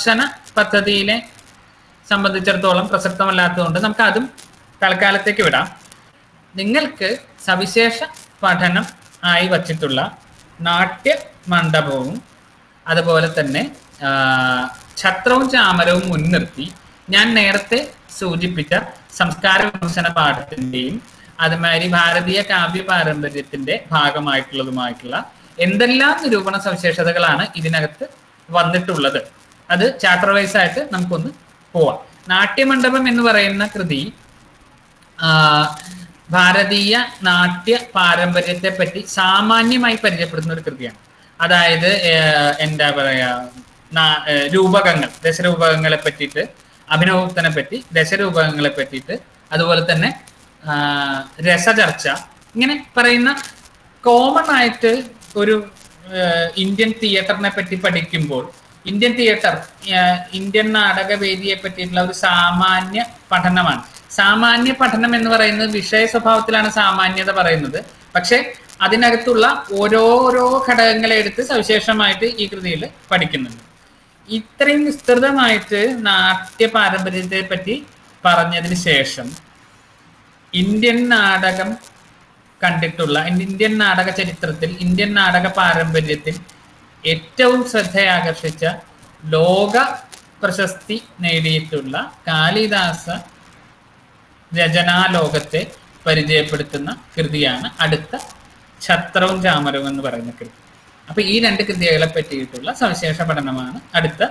പദ്ധതിയിലെ സംബന്ധിച്ചിടത്തോളം പ്രസക്തമല്ലാത്തതുകൊണ്ട് നമുക്ക് അതും തൽക്കാലത്തേക്ക് വിടാം നിങ്ങൾക്ക് സവിശേഷ പഠനം ആയി വച്ചിട്ടുള്ള നാട്യ മണ്ഡപവും അതുപോലെ തന്നെ ആ, ഛത്രവും ചാമരവും മുൻനിർത്തി ഞാൻ നേരത്തെ സൂചിപ്പിച്ച സംസ്കാര വിമർശന പാഠത്തിന്റെയും അതുമാതിരി ഭാരതീയ കാവ്യ പാരമ്പര്യത്തിന്റെ ഭാഗമായിട്ടുള്ളതുമായിട്ടുള്ള എന്തെല്ലാം നിരൂപണ സവിശേഷതകളാണ് ഇതിനകത്ത് വന്നിട്ടുള്ളത് അത് ചാപ്റ്റർ വൈസ് ആയിട്ട് നമുക്കൊന്ന് പോവാം നാട്യമണ്ഡപം എന്ന് പറയുന്ന കൃതി ആ, ഭാരതീയ നാട്യ പാരമ്പര്യത്തെ പറ്റി സാമാന്യമായി പരിചയപ്പെടുന്ന ഒരു കൃതിയാണ് അതായത് ഏഹ്, എന്താ പറയാ നാ- ഏഹ്, രൂപകങ്ങൾ ദശരൂപകങ്ങളെ പറ്റിയിട്ട് അഭിനവത്തിനെ പറ്റി ദശരൂപകങ്ങളെ പറ്റിയിട്ട് അതുപോലെ തന്നെ ആ, രസചർച്ച ഇങ്ങനെ പറയുന്ന കോമൺ ആയിട്ട് ഒരു ഏഹ്, ഇന്ത്യൻ തിയേറ്ററിനെ പറ്റി പഠിക്കുമ്പോൾ ഇന്ത്യൻ തിയേറ്റർ ഏഹ്, ഇന്ത്യൻ നാടകവേദിയെ പറ്റിയിട്ടുള്ള ഒരു സാമാന്യ പഠനമാണ് സാമാന്യ പഠനം എന്ന് പറയുന്നത് വിഷയ സ്വഭാവത്തിലാണ് സാമാന്യത പറയുന്നത് പക്ഷെ അതിനകത്തുള്ള ഓരോരോ ഘടകങ്ങളെ എടുത്ത് സവിശേഷമായിട്ട് ഈ കൃതിയിൽ പഠിക്കുന്നുണ്ട് ഇത്രയും വിസ്തൃതമായിട്ട് നാട്യ പാരമ്പര്യത്തെ പറ്റി പറഞ്ഞതിന് ശേഷം ഇന്ത്യൻ നാടകം കണ്ടിട്ടുള്ള ഇന്ത്യൻ നാടക ചരിത്രത്തിൽ ഇന്ത്യൻ നാടക പാരമ്പര്യത്തിൽ ഏറ്റവും ശ്രദ്ധയാകർഷിച്ച ലോക പ്രശസ്തി നേടിയിട്ടുള്ള കാളിദാസ രചനാലോകത്തെ പരിചയപ്പെടുത്തുന്ന കൃതിയാണ് അടുത്ത ഛത്രവും ചാമരവും എന്ന് പറയുന്ന കൃതി അപ്പൊ ഈ രണ്ട് കൃതികളെ പറ്റിയിട്ടുള്ള സവിശേഷ പഠനമാണ് അടുത്ത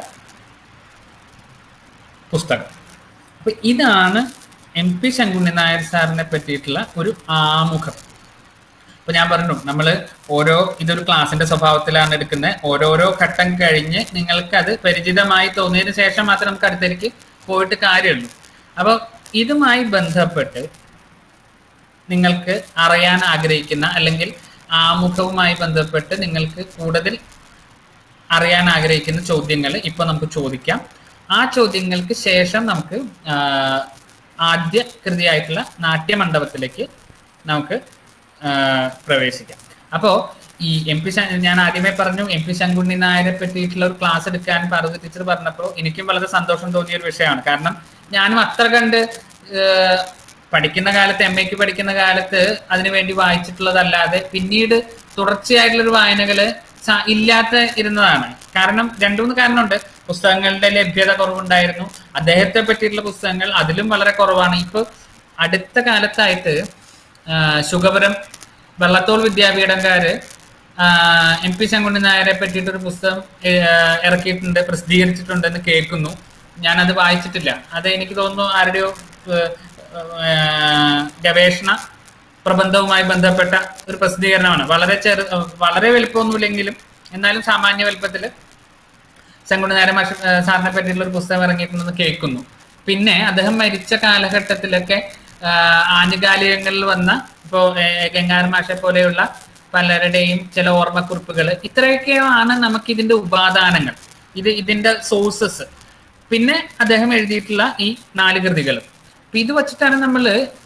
പുസ്തകം അപ്പൊ ഇതാണ് എം പി ശങ്കുണ്ണി നായർ സാറിനെ പറ്റിയിട്ടുള്ള ഒരു ആമുഖം അപ്പൊ ഞാൻ പറഞ്ഞു നമ്മൾ ഓരോ ഇതൊരു ക്ലാസിന്റെ സ്വഭാവത്തിലാണ് എടുക്കുന്നത് ഓരോരോ ഘട്ടം കഴിഞ്ഞ് നിങ്ങൾക്ക് അത് പരിചിതമായി തോന്നിയതിനു ശേഷം മാത്രം നമുക്ക് അടുത്തേക്ക് പോയിട്ട് കാര്യമുള്ളൂ അപ്പോൾ ഇതുമായി ബന്ധപ്പെട്ട് നിങ്ങൾക്ക് അറിയാൻ ആഗ്രഹിക്കുന്ന അല്ലെങ്കിൽ ആമുഖവുമായി ബന്ധപ്പെട്ട് നിങ്ങൾക്ക് കൂടുതൽ അറിയാൻ ആഗ്രഹിക്കുന്ന ചോദ്യങ്ങൾ ഇപ്പൊ നമുക്ക് ചോദിക്കാം ആ ചോദ്യങ്ങൾക്ക് ശേഷം നമുക്ക് ആ, ആദ്യ കൃതിയായിട്ടുള്ള നാട്യമണ്ഡപത്തിലേക്ക് നമുക്ക് ആ, പ്രവേശിക്കാം അപ്പോ ഈ എം പി ഞാൻ ആദ്യമേ പറഞ്ഞു എം പി ശങ്കുണ്ണി നായരെ പറ്റിയിട്ടുള്ള ഒരു ക്ലാസ് എടുക്കാൻ പാർവതി ടീച്ചർ പറഞ്ഞപ്പോൾ എനിക്കും വളരെ സന്തോഷം തോന്നിയ ഒരു വിഷയമാണ് കാരണം ഞാനും അത്ര കണ്ട് ഏഹ്, പഠിക്കുന്ന കാലത്ത് എം എക്ക് പഠിക്കുന്ന കാലത്ത് അതിനു വേണ്ടി വായിച്ചിട്ടുള്ളതല്ലാതെ പിന്നീട് തുടർച്ചയായിട്ടുള്ള ഒരു വായനകള് സ- ഇല്ലാത്ത ഇരുന്നതാണ് കാരണം രണ്ടു മൂന്ന് കാരണമുണ്ട് പുസ്തകങ്ങളുടെ ലഭ്യത കുറവുണ്ടായിരുന്നു അദ്ദേഹത്തെ പറ്റിയിട്ടുള്ള പുസ്തകങ്ങൾ അതിലും വളരെ കുറവാണ് ഇപ്പൊ അടുത്ത കാലത്തായിട്ട് ആ, ശുഗപുരം വെള്ളത്തോൾ വിദ്യാപീഠംകാര് എം പി ശങ്കുണ്ണി നായരെ പറ്റിയിട്ട് ഒരു പുസ്തകം ഏ, ഇറക്കിയിട്ടുണ്ട് പ്രസിദ്ധീകരിച്ചിട്ടുണ്ടെന്ന് കേൾക്കുന്നു ഞാനത് വായിച്ചിട്ടില്ല അത് എനിക്ക് തോന്നുന്നു ആരുടെയോ ഏ, ഏ, ഗവേഷണ പ്രബന്ധവുമായി ബന്ധപ്പെട്ട ഒരു പ്രസിദ്ധീകരണമാണ് വളരെ ചെറു വളരെ വലുപ്പമൊന്നുമില്ലെങ്കിലും എന്നാലും സാമാന്യ വലുപ്പത്തിൽ ശങ്കുണ്ണനാര മാഷ സാറിനെ പറ്റിയിട്ടുള്ള ഒരു പുസ്തകം ഇറങ്ങിയിട്ടുണ്ടെന്ന് കേൾക്കുന്നു പിന്നെ അദ്ദേഹം മരിച്ച കാലഘട്ടത്തിലൊക്കെ ആ, ആനുകാലികങ്ങളിൽ വന്ന ഇപ്പോ ഗംഗാർ മാഷെ പോലെയുള്ള പലരുടെയും ചില ഓർമ്മക്കുറിപ്പുകൾ ഇത്രയൊക്കെയാണ് നമുക്ക് ഇതിന്റെ ഉപാദാനങ്ങൾ ഇത് ഇതിന്റെ സോഴ്സസ് പിന്നെ അദ്ദേഹം എഴുതിയിട്ടുള്ള ഈ നാല് കൃതികൾ അപ്പൊ ഇത് വച്ചിട്ടാണ് നമ്മൾ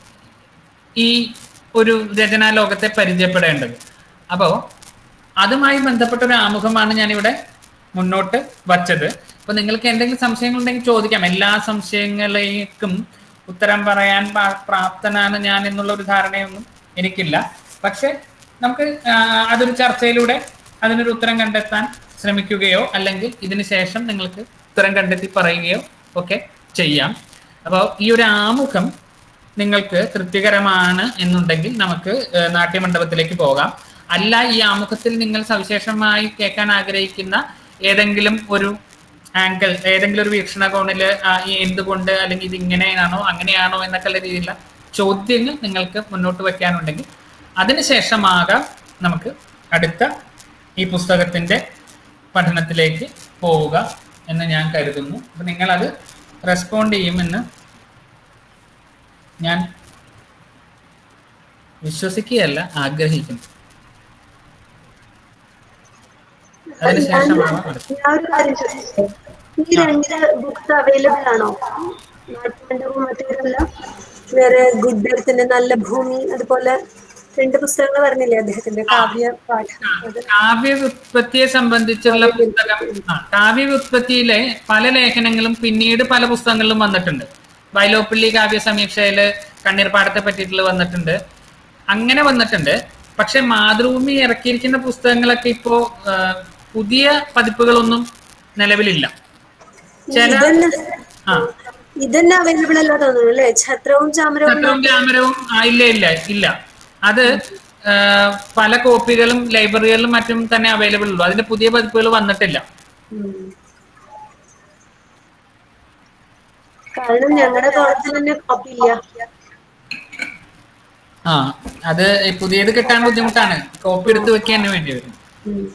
ഈ ഒരു രചനാ ലോകത്തെ പരിചയപ്പെടേണ്ടത് അപ്പോ അതുമായി ബന്ധപ്പെട്ട ഒരു ആമുഖമാണ് ഞാനിവിടെ മുന്നോട്ട് വച്ചത് അപ്പൊ നിങ്ങൾക്ക് എന്തെങ്കിലും സംശയങ്ങൾ ഉണ്ടെങ്കിൽ ചോദിക്കാം എല്ലാ സംശയങ്ങളേക്കും ഉത്തരം പറയാൻ പാ- പ്രാപ്തനാണ് ഞാൻ എന്നുള്ള ഒരു ധാരണയൊന്നും എനിക്കില്ല പക്ഷെ നമുക്ക് ആ, അതൊരു ചർച്ചയിലൂടെ അതിനൊരു ഉത്തരം കണ്ടെത്താൻ ശ്രമിക്കുകയോ അല്ലെങ്കിൽ ഇതിന് ശേഷം നിങ്ങൾക്ക് ഉത്തരം കണ്ടെത്തി പറയുകയോ ഒക്കെ ചെയ്യാം അപ്പോൾ ഈ ഒരു ആമുഖം നിങ്ങൾക്ക് തൃപ്തികരമാണ് എന്നുണ്ടെങ്കിൽ നമുക്ക് ഏഹ്, നാട്യമണ്ഡപത്തിലേക്ക് പോകാം അല്ല ഈ ആമുഖത്തിൽ നിങ്ങൾ സവിശേഷമായി കേൾക്കാൻ ആഗ്രഹിക്കുന്ന ഏതെങ്കിലും ഒരു ആംഗിൾ ഏതെങ്കിലും ഒരു വീക്ഷണകോണില് ആ, ഈ എന്തുകൊണ്ട് അല്ലെങ്കിൽ ഇത് ഇങ്ങനെയാണോ അങ്ങനെയാണോ എന്നൊക്കെ ഉള്ള രീതിയിലുള്ള ചോദ്യങ്ങൾ നിങ്ങൾക്ക് മുന്നോട്ട് വെക്കാനുണ്ടെങ്കിൽ അതിനുശേഷമാകാം നമുക്ക് അടുത്ത ഈ പുസ്തകത്തിന്റെ പഠനത്തിലേക്ക് പോവുക എന്ന് ഞാൻ കരുതുന്നു അപ്പൊ നിങ്ങളത് റെസ്പോണ്ട് ചെയ്യുമെന്ന് ഞാൻ വിശ്വസിക്കുകയല്ല ആഗ്രഹിക്കുന്നു അതിനുശേഷമാണ് അടുത്ത ഞാൻ ഒരു കാര്യം ചോദിച്ചേ ഈ രണ്ട് ബുക്സ് അവൈലബിൾ ആണോ നാട്ടുമണ്ഡപവും മറ്റേതല്ല വേറെ ഗുഡ് എർത്തിന്റെ നല്ല ഭൂമി അതുപോലെ രണ്ട് പുസ്തകങ്ങൾ പറഞ്ഞില്ലേ അദ്ദേഹത്തിന്റെ കാവ്യ പാഠം അത് കാവ്യ വ്യുത്പത്തിയെ സംബന്ധിച്ചുള്ള പുസ്തകം ആ, കാവ്യ വ്യുത്പത്തിയിലെ പല ലേഖനങ്ങളും പിന്നീട് പല പുസ്തകങ്ങളിലും വന്നിട്ടുണ്ട് വയലോപ്പള്ളി കാവ്യ സമീക്ഷയില് കണ്ണീർപ്പാടത്തെ പറ്റിയിട്ടുള്ള വന്നിട്ടുണ്ട് അങ്ങനെ വന്നിട്ടുണ്ട് പക്ഷെ മാതൃഭൂമി ഇറക്കിയിരിക്കുന്ന പുസ്തകങ്ങളൊക്കെ ഇപ്പോ ആ, പുതിയ പതിപ്പുകളൊന്നും നിലവിലില്ല ചില ഇതന്നെ ആ ഇതന്നെ അവൈലബിൾ അല്ല തോന്നുന്നു അല്ലേ ഛത്രവും ചാമരവും ചത്രവും ക്യാമറവും ആ, ഇല്ല ഇല്ല ഇല്ല അത് ആ, പല കോപ്പികളും ലൈബ്രറികളിലും മറ്റും തന്നെ അവൈലബിൾ ഉള്ളൂ അതിന്റെ പുതിയ പതിപ്പുകൾ വന്നിട്ടില്ല ഉം. കാരണം ഞങ്ങളുടെ കോളേജിൽ തന്നെ കോപ്പി ഇല്ല ആ അത് പുതിയത് കിട്ടാൻ ബുദ്ധിമുട്ടാണ് കോപ്പി എടുത്ത് വെക്കാൻ തന്നെ വേണ്ടി വരും ഉം.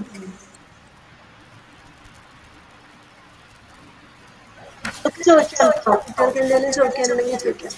ഒക്കെ ചോദിക്കാം കുട്ടികൾക്ക് എന്തെങ്കിലും ചോദിക്കാനുണ്ടെങ്കിൽ ചോദിക്കാം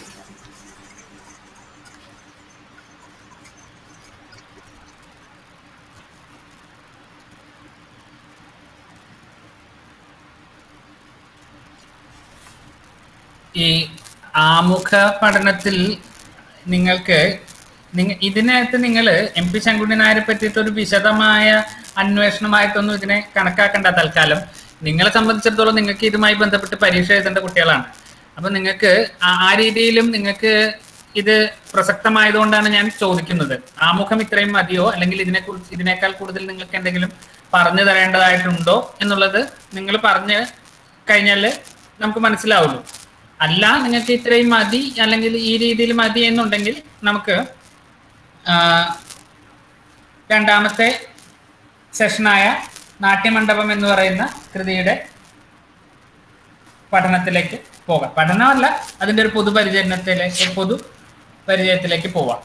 ഈ ആമുഖ പഠനത്തിൽ നിങ്ങൾക്ക് നിങ്ങ ഇതിനകത്ത് നിങ്ങൾ എം പി ശങ്കുണ്ണി നായരെ പറ്റിയിട്ട് ഒരു വിശദമായ അന്വേഷണമായിട്ടൊന്നും ഇതിനെ കണക്കാക്കണ്ട തൽക്കാലം നിങ്ങളെ സംബന്ധിച്ചിടത്തോളം നിങ്ങൾക്ക് ഇതുമായി ബന്ധപ്പെട്ട് പരീക്ഷ എഴുതേണ്ട കുട്ടികളാണ് അപ്പൊ നിങ്ങൾക്ക് ആ- ആ രീതിയിലും നിങ്ങൾക്ക് ഇത് പ്രസക്തമായതുകൊണ്ടാണ് ഞാൻ ചോദിക്കുന്നത് ആമുഖം ഇത്രയും മതിയോ അല്ലെങ്കിൽ ഇതിനെ കുറിച്ച് ഇതിനേക്കാൾ കൂടുതൽ നിങ്ങൾക്ക് എന്തെങ്കിലും പറഞ്ഞു തരേണ്ടതായിട്ടുണ്ടോ എന്നുള്ളത് നിങ്ങൾ പറഞ്ഞ് കഴിഞ്ഞാൽ നമുക്ക് മനസ്സിലാവുള്ളൂ അല്ല നിങ്ങൾക്ക് ഇത്രയും മതി അല്ലെങ്കിൽ ഈ രീതിയിൽ മതി എന്നുണ്ടെങ്കിൽ നമുക്ക് ആ, രണ്ടാമത്തെ സെഷനായ നാട്യമണ്ഡപം എന്ന് പറയുന്ന കൃതിയുടെ പഠനത്തിലേക്ക് പോകാം പഠനമല്ല അതിന്റെ ഒരു പൊതുപരിചരണത്തിലേക്ക് പൊതു പരിചയത്തിലേക്ക് പോവാം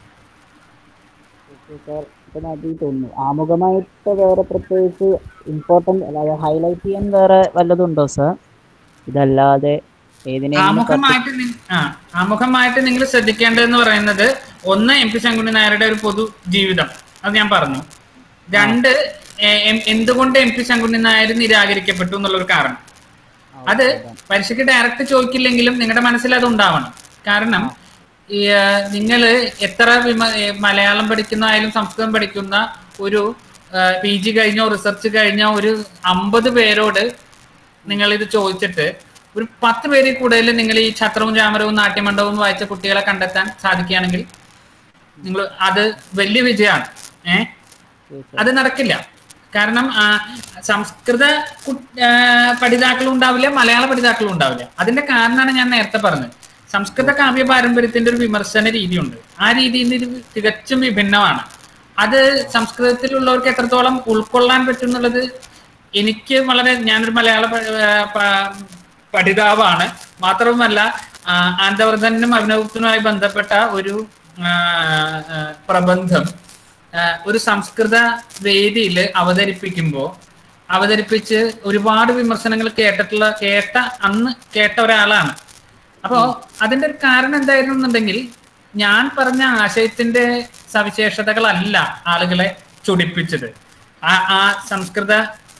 സാർ ഇപ്പം അത് തോന്നുന്നു ആമുഖമായിട്ട് വേറെ പ്രത്യേകിച്ച് ഇമ്പോർട്ടൻ്റ് അതായത് ഹൈലൈറ്റ് ചെയ്യാൻ വേറെ വല്ലതും ഉണ്ടോ സാർ ഇതല്ലാതെ ഏതിനെങ്കിലും ആമുഖമായിട്ട് നി- ആ ആമുഖമായിട്ട് നിങ്ങൾ ശ്രദ്ധിക്കേണ്ടതെന്ന് പറയുന്നത് ഒന്ന് എം പി ശങ്കുണ്ണി നായരുടെ ഒരു പൊതു ജീവിതം അത് ഞാൻ പറഞ്ഞു രണ്ട് എ- എം- എന്തുകൊണ്ട് എം പി ശങ്കുണ്ണി നായർ നിരാകരിക്കപ്പെട്ടു എന്നുള്ളൊരു കാരണം അത് പരീക്ഷയ്ക്ക് ഡയറക്റ്റ് ചോദിക്കില്ലെങ്കിലും നിങ്ങളുടെ മനസ്സിൽ അത് ഉണ്ടാവണം കാരണം ഈ നിങ്ങൾ എത്ര വിമ- ഏ, മലയാളം പഠിക്കുന്നതായാലും സംസ്കൃതം പഠിക്കുന്ന ഒരു പി ജി കഴിഞ്ഞോ റിസർച്ച് കഴിഞ്ഞോ ഒരു അമ്പത് പേരോട് നിങ്ങൾ ഇത് ചോദിച്ചിട്ട് ഒരു പത്ത് പേരിൽ കൂടുതൽ നിങ്ങൾ ഈ ഛത്രവും ചാമരവും നാട്യമണ്ഡപവും വായിച്ച കുട്ടികളെ കണ്ടെത്താൻ സാധിക്കുകയാണെങ്കിൽ നിങ്ങൾ അത് വലിയ വിജയമാണ് ഏഹ് അത് നടക്കില്ല കാരണം ആ, സംസ്കൃത കു- ആ, പഠിതാക്കളും ഉണ്ടാവില്ല മലയാള പഠിതാക്കളും ഉണ്ടാവില്ല അതിന്റെ കാരണമാണ് ഞാൻ നേരത്തെ പറഞ്ഞത് സംസ്കൃത കാവ്യ പാരമ്പര്യത്തിന്റെ ഒരു വിമർശന രീതിയുണ്ട് ആ രീതിയിൽ നിന്ന് ഇത് തികച്ചും വിഭിന്നമാണ് അത് സംസ്കൃതത്തിലുള്ളവർക്ക് എത്രത്തോളം ഉൾക്കൊള്ളാൻ പറ്റും എന്നുള്ളത് എനിക്ക് വളരെ ഞാനൊരു മലയാള പ- ആ, പ- പഠിതാവാണ് മാത്രവുമല്ല ആ, ആനന്ദവർദ്ധനും അഭിനവത്തിനുമായി ബന്ധപ്പെട്ട ഒരു ആ, ആ, പ്രബന്ധം ആ, ഒരു സംസ്കൃത വേദിയിൽ അവതരിപ്പിക്കുമ്പോൾ അവതരിപ്പിച്ച് ഒരുപാട് വിമർശനങ്ങൾ കേട്ടിട്ടുള്ള കേട്ട അന്ന് കേട്ട ഒരാളാണ് അപ്പോ അതിന്റെ ഒരു കാരണം എന്തായിരുന്നു എന്നുണ്ടെങ്കിൽ ഞാൻ പറഞ്ഞ ആശയത്തിന്റെ സവിശേഷതകളല്ല ആളുകളെ ചൊടിപ്പിച്ചത് ആ ആ സംസ്കൃത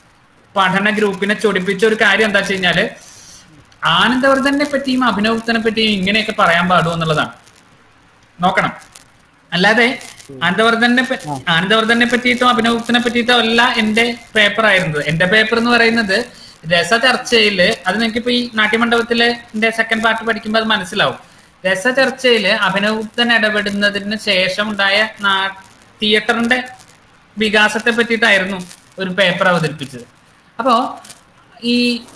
പഠന ഗ്രൂപ്പിനെ ചൊടിപ്പിച്ച ഒരു കാര്യം എന്താ വെച്ച് കഴിഞ്ഞാല് ആനന്ദവർദ്ധനെ പറ്റിയും അഭിനവത്തിനെ പറ്റിയും ഇങ്ങനെയൊക്കെ പറയാൻ പാടുമോ എന്നുള്ളതാണ് നോക്കണം അല്ലാതെ ആനന്ദവർദ്ധനെ പ- ആനന്ദവർദ്ധനെ പറ്റിയിട്ടോ അഭിനവത്തിനെ പറ്റിയിട്ടോ അല്ല എന്റെ പേപ്പർ ആയിരുന്നത് എന്റെ പേപ്പർ എന്ന് പറയുന്നത് രസ ചർച്ചയില് അത് നിങ്ങൾക്ക് ഇപ്പൊ ഈ നാട്യമണ്ഡപത്തിലെ എന്റെ സെക്കൻഡ് പാർട്ട് പഠിക്കുമ്പോൾ അത് മനസ്സിലാവും രസ ചർച്ചയില് അഭിനവത്തൻ ഇടപെടുന്നതിന് ശേഷം ഉണ്ടായ നാ- തിയേറ്ററിന്റെ വികാസത്തെ പറ്റിയിട്ടായിരുന്നു ഒരു പേപ്പർ അവതരിപ്പിച്ചത് അപ്പോ ഈ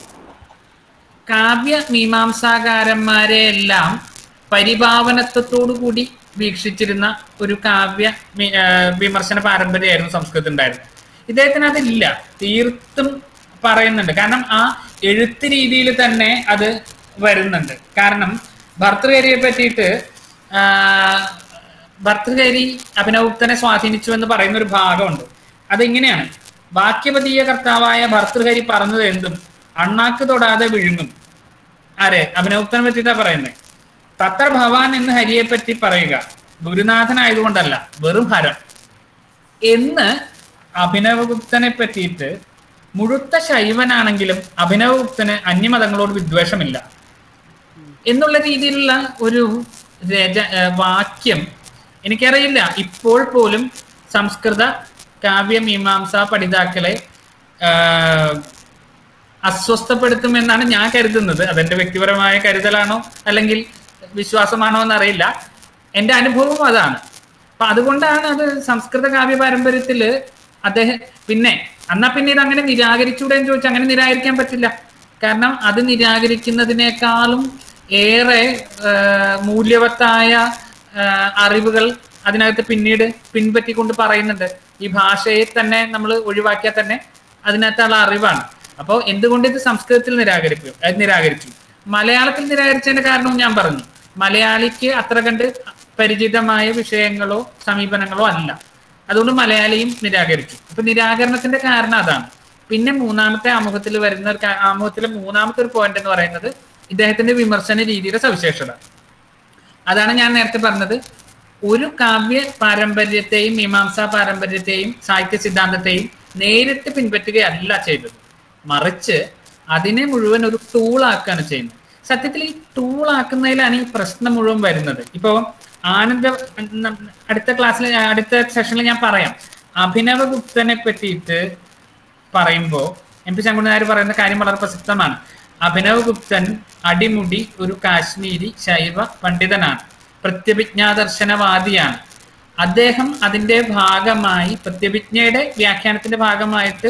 കാവ്യ മീമാംസാകാരന്മാരെ എല്ലാം പരിഭാവനത്വത്തോടു കൂടി വീക്ഷിച്ചിരുന്ന ഒരു കാവ്യ മി- ആ, വിമർശന പാരമ്പര്യമായിരുന്നു സംസ്കൃതത്തിൽ ഉണ്ടായിരുന്നത് ഇദ്ദേഹത്തിന് അതില്ല തീർത്തും പറയുന്നുണ്ട് കാരണം ആ എഴുത്ത് രീതിയിൽ തന്നെ അത് വരുന്നുണ്ട് കാരണം ഭർത്തൃകരിയെ പറ്റിയിട്ട് ആ, ഭർത്തൃഹരി അഭിനവുക്തനെ സ്വാധീനിച്ചു എന്ന് പറയുന്ന ഒരു ഭാഗമുണ്ട് അതിങ്ങനെയാണ് വാക്യപതീയ കർത്താവായ ഭർത്തൃഹരി പറഞ്ഞത് എന്തും അണ്ണാക്ക് തൊടാതെ വിഴുങ്ങും ആരെ അഭിനവുക്തനെ പറ്റിയിട്ടാ പറയുന്നത് തത്ര ഭവാൻ എന്ന് ഹരിയെ പറ്റി പറയുക ഗുരുനാഥനായതുകൊണ്ടല്ല വെറും ഹരം എന്ന് അഭിനവഗുപ്തനെ പറ്റിയിട്ട് മുഴുത്ത ശൈവനാണെങ്കിലും അഭിനവഗുപ്തന് അന്യമതങ്ങളോട് വിദ്വേഷമില്ല എന്നുള്ള രീതിയിലുള്ള ഒരു രച ഏർ വാക്യം എനിക്കറിയില്ല ഇപ്പോൾ പോലും സംസ്കൃത കാവ്യമീമാംസ പഠിതാക്കളെ ആഹ്, അസ്വസ്ഥപ്പെടുത്തുമെന്നാണ് ഞാൻ കരുതുന്നത് അതെന്റെ വ്യക്തിപരമായ കരുതലാണോ അല്ലെങ്കിൽ വിശ്വാസമാണോ എന്നറിയില്ല എന്റെ അനുഭവം അതാണ് അപ്പൊ അതുകൊണ്ടാണ് അത് സംസ്കൃത കാവ്യ പാരമ്പര്യത്തില് അദ്ദേഹം പിന്നെ എന്നാ പിന്നെ ഇത് അങ്ങനെ നിരാകരിച്ചൂടെ എന്ന് ചോദിച്ചാൽ അങ്ങനെ നിരാകരിക്കാൻ പറ്റില്ല കാരണം അത് നിരാകരിക്കുന്നതിനേക്കാളും ഏറെ ആ, മൂല്യവത്തായ ആ, അറിവുകൾ അതിനകത്ത് പിന്നീട് പിൻപറ്റിക്കൊണ്ട് പറയുന്നുണ്ട് ഈ ഭാഷയെ തന്നെ നമ്മൾ ഒഴിവാക്കിയാൽ തന്നെ അതിനകത്തുള്ള അറിവാണ് അപ്പോൾ എന്തുകൊണ്ട് ഇത് സംസ്കൃതത്തിൽ നിരാകരിക്കും അത് നിരാകരിച്ചു മലയാളത്തിൽ നിരാകരിച്ചതിന്റെ കാരണവും ഞാൻ പറഞ്ഞു മലയാളിക്ക് അത്ര കണ്ട് പരിചിതമായ വിഷയങ്ങളോ സമീപനങ്ങളോ അല്ല അതുകൊണ്ട് മലയാളിയും നിരാകരിച്ചു അപ്പൊ നിരാകരണത്തിന്റെ കാരണം അതാണ് പിന്നെ മൂന്നാമത്തെ ആമുഖത്തിൽ വരുന്ന ഒരു കാ- ആമുഖത്തിലെ മൂന്നാമത്തെ ഒരു പോയിന്റ് എന്ന് പറയുന്നത് ഇദ്ദേഹത്തിന്റെ വിമർശന രീതിയുടെ സവിശേഷത അതാണ് ഞാൻ നേരത്തെ പറഞ്ഞത് ഒരു കാവ്യ പാരമ്പര്യത്തെയും മീമാംസാ പാരമ്പര്യത്തെയും സാഹിത്യ സിദ്ധാന്തത്തെയും നേരിട്ട് പിൻപറ്റുകയല്ല ചെയ്തത് മറിച്ച് അതിനെ മുഴുവൻ ഒരു ടൂളാക്കുകയാണ് ചെയ്യുന്നത് സത്യത്തിൽ ഈ ടൂളാക്കുന്നതിലാണ് ഈ പ്രശ്നം മുഴുവൻ വരുന്നത് ഇപ്പോ ആനന്ദ ന- അടുത്ത ക്ലാസ്സിൽ അടുത്ത സെഷനിൽ ഞാൻ പറയാം അഭിനവ ഗുപ്തനെ പറ്റിയിട്ട് പറയുമ്പോൾ എം പി ശങ്കുണ്ണ നായർ പറയുന്ന കാര്യം വളരെ പ്രസക്തമാണ് അഭിനവ് ഗുപ്തൻ അടിമുടി ഒരു കാശ്മീരി ശൈവ പണ്ഡിതനാണ് പ്രത്യഭിജ്ഞാദർശനവാദിയാണ് അദ്ദേഹം അതിന്റെ ഭാഗമായി പ്രത്യഭിജ്ഞയുടെ വ്യാഖ്യാനത്തിന്റെ ഭാഗമായിട്ട്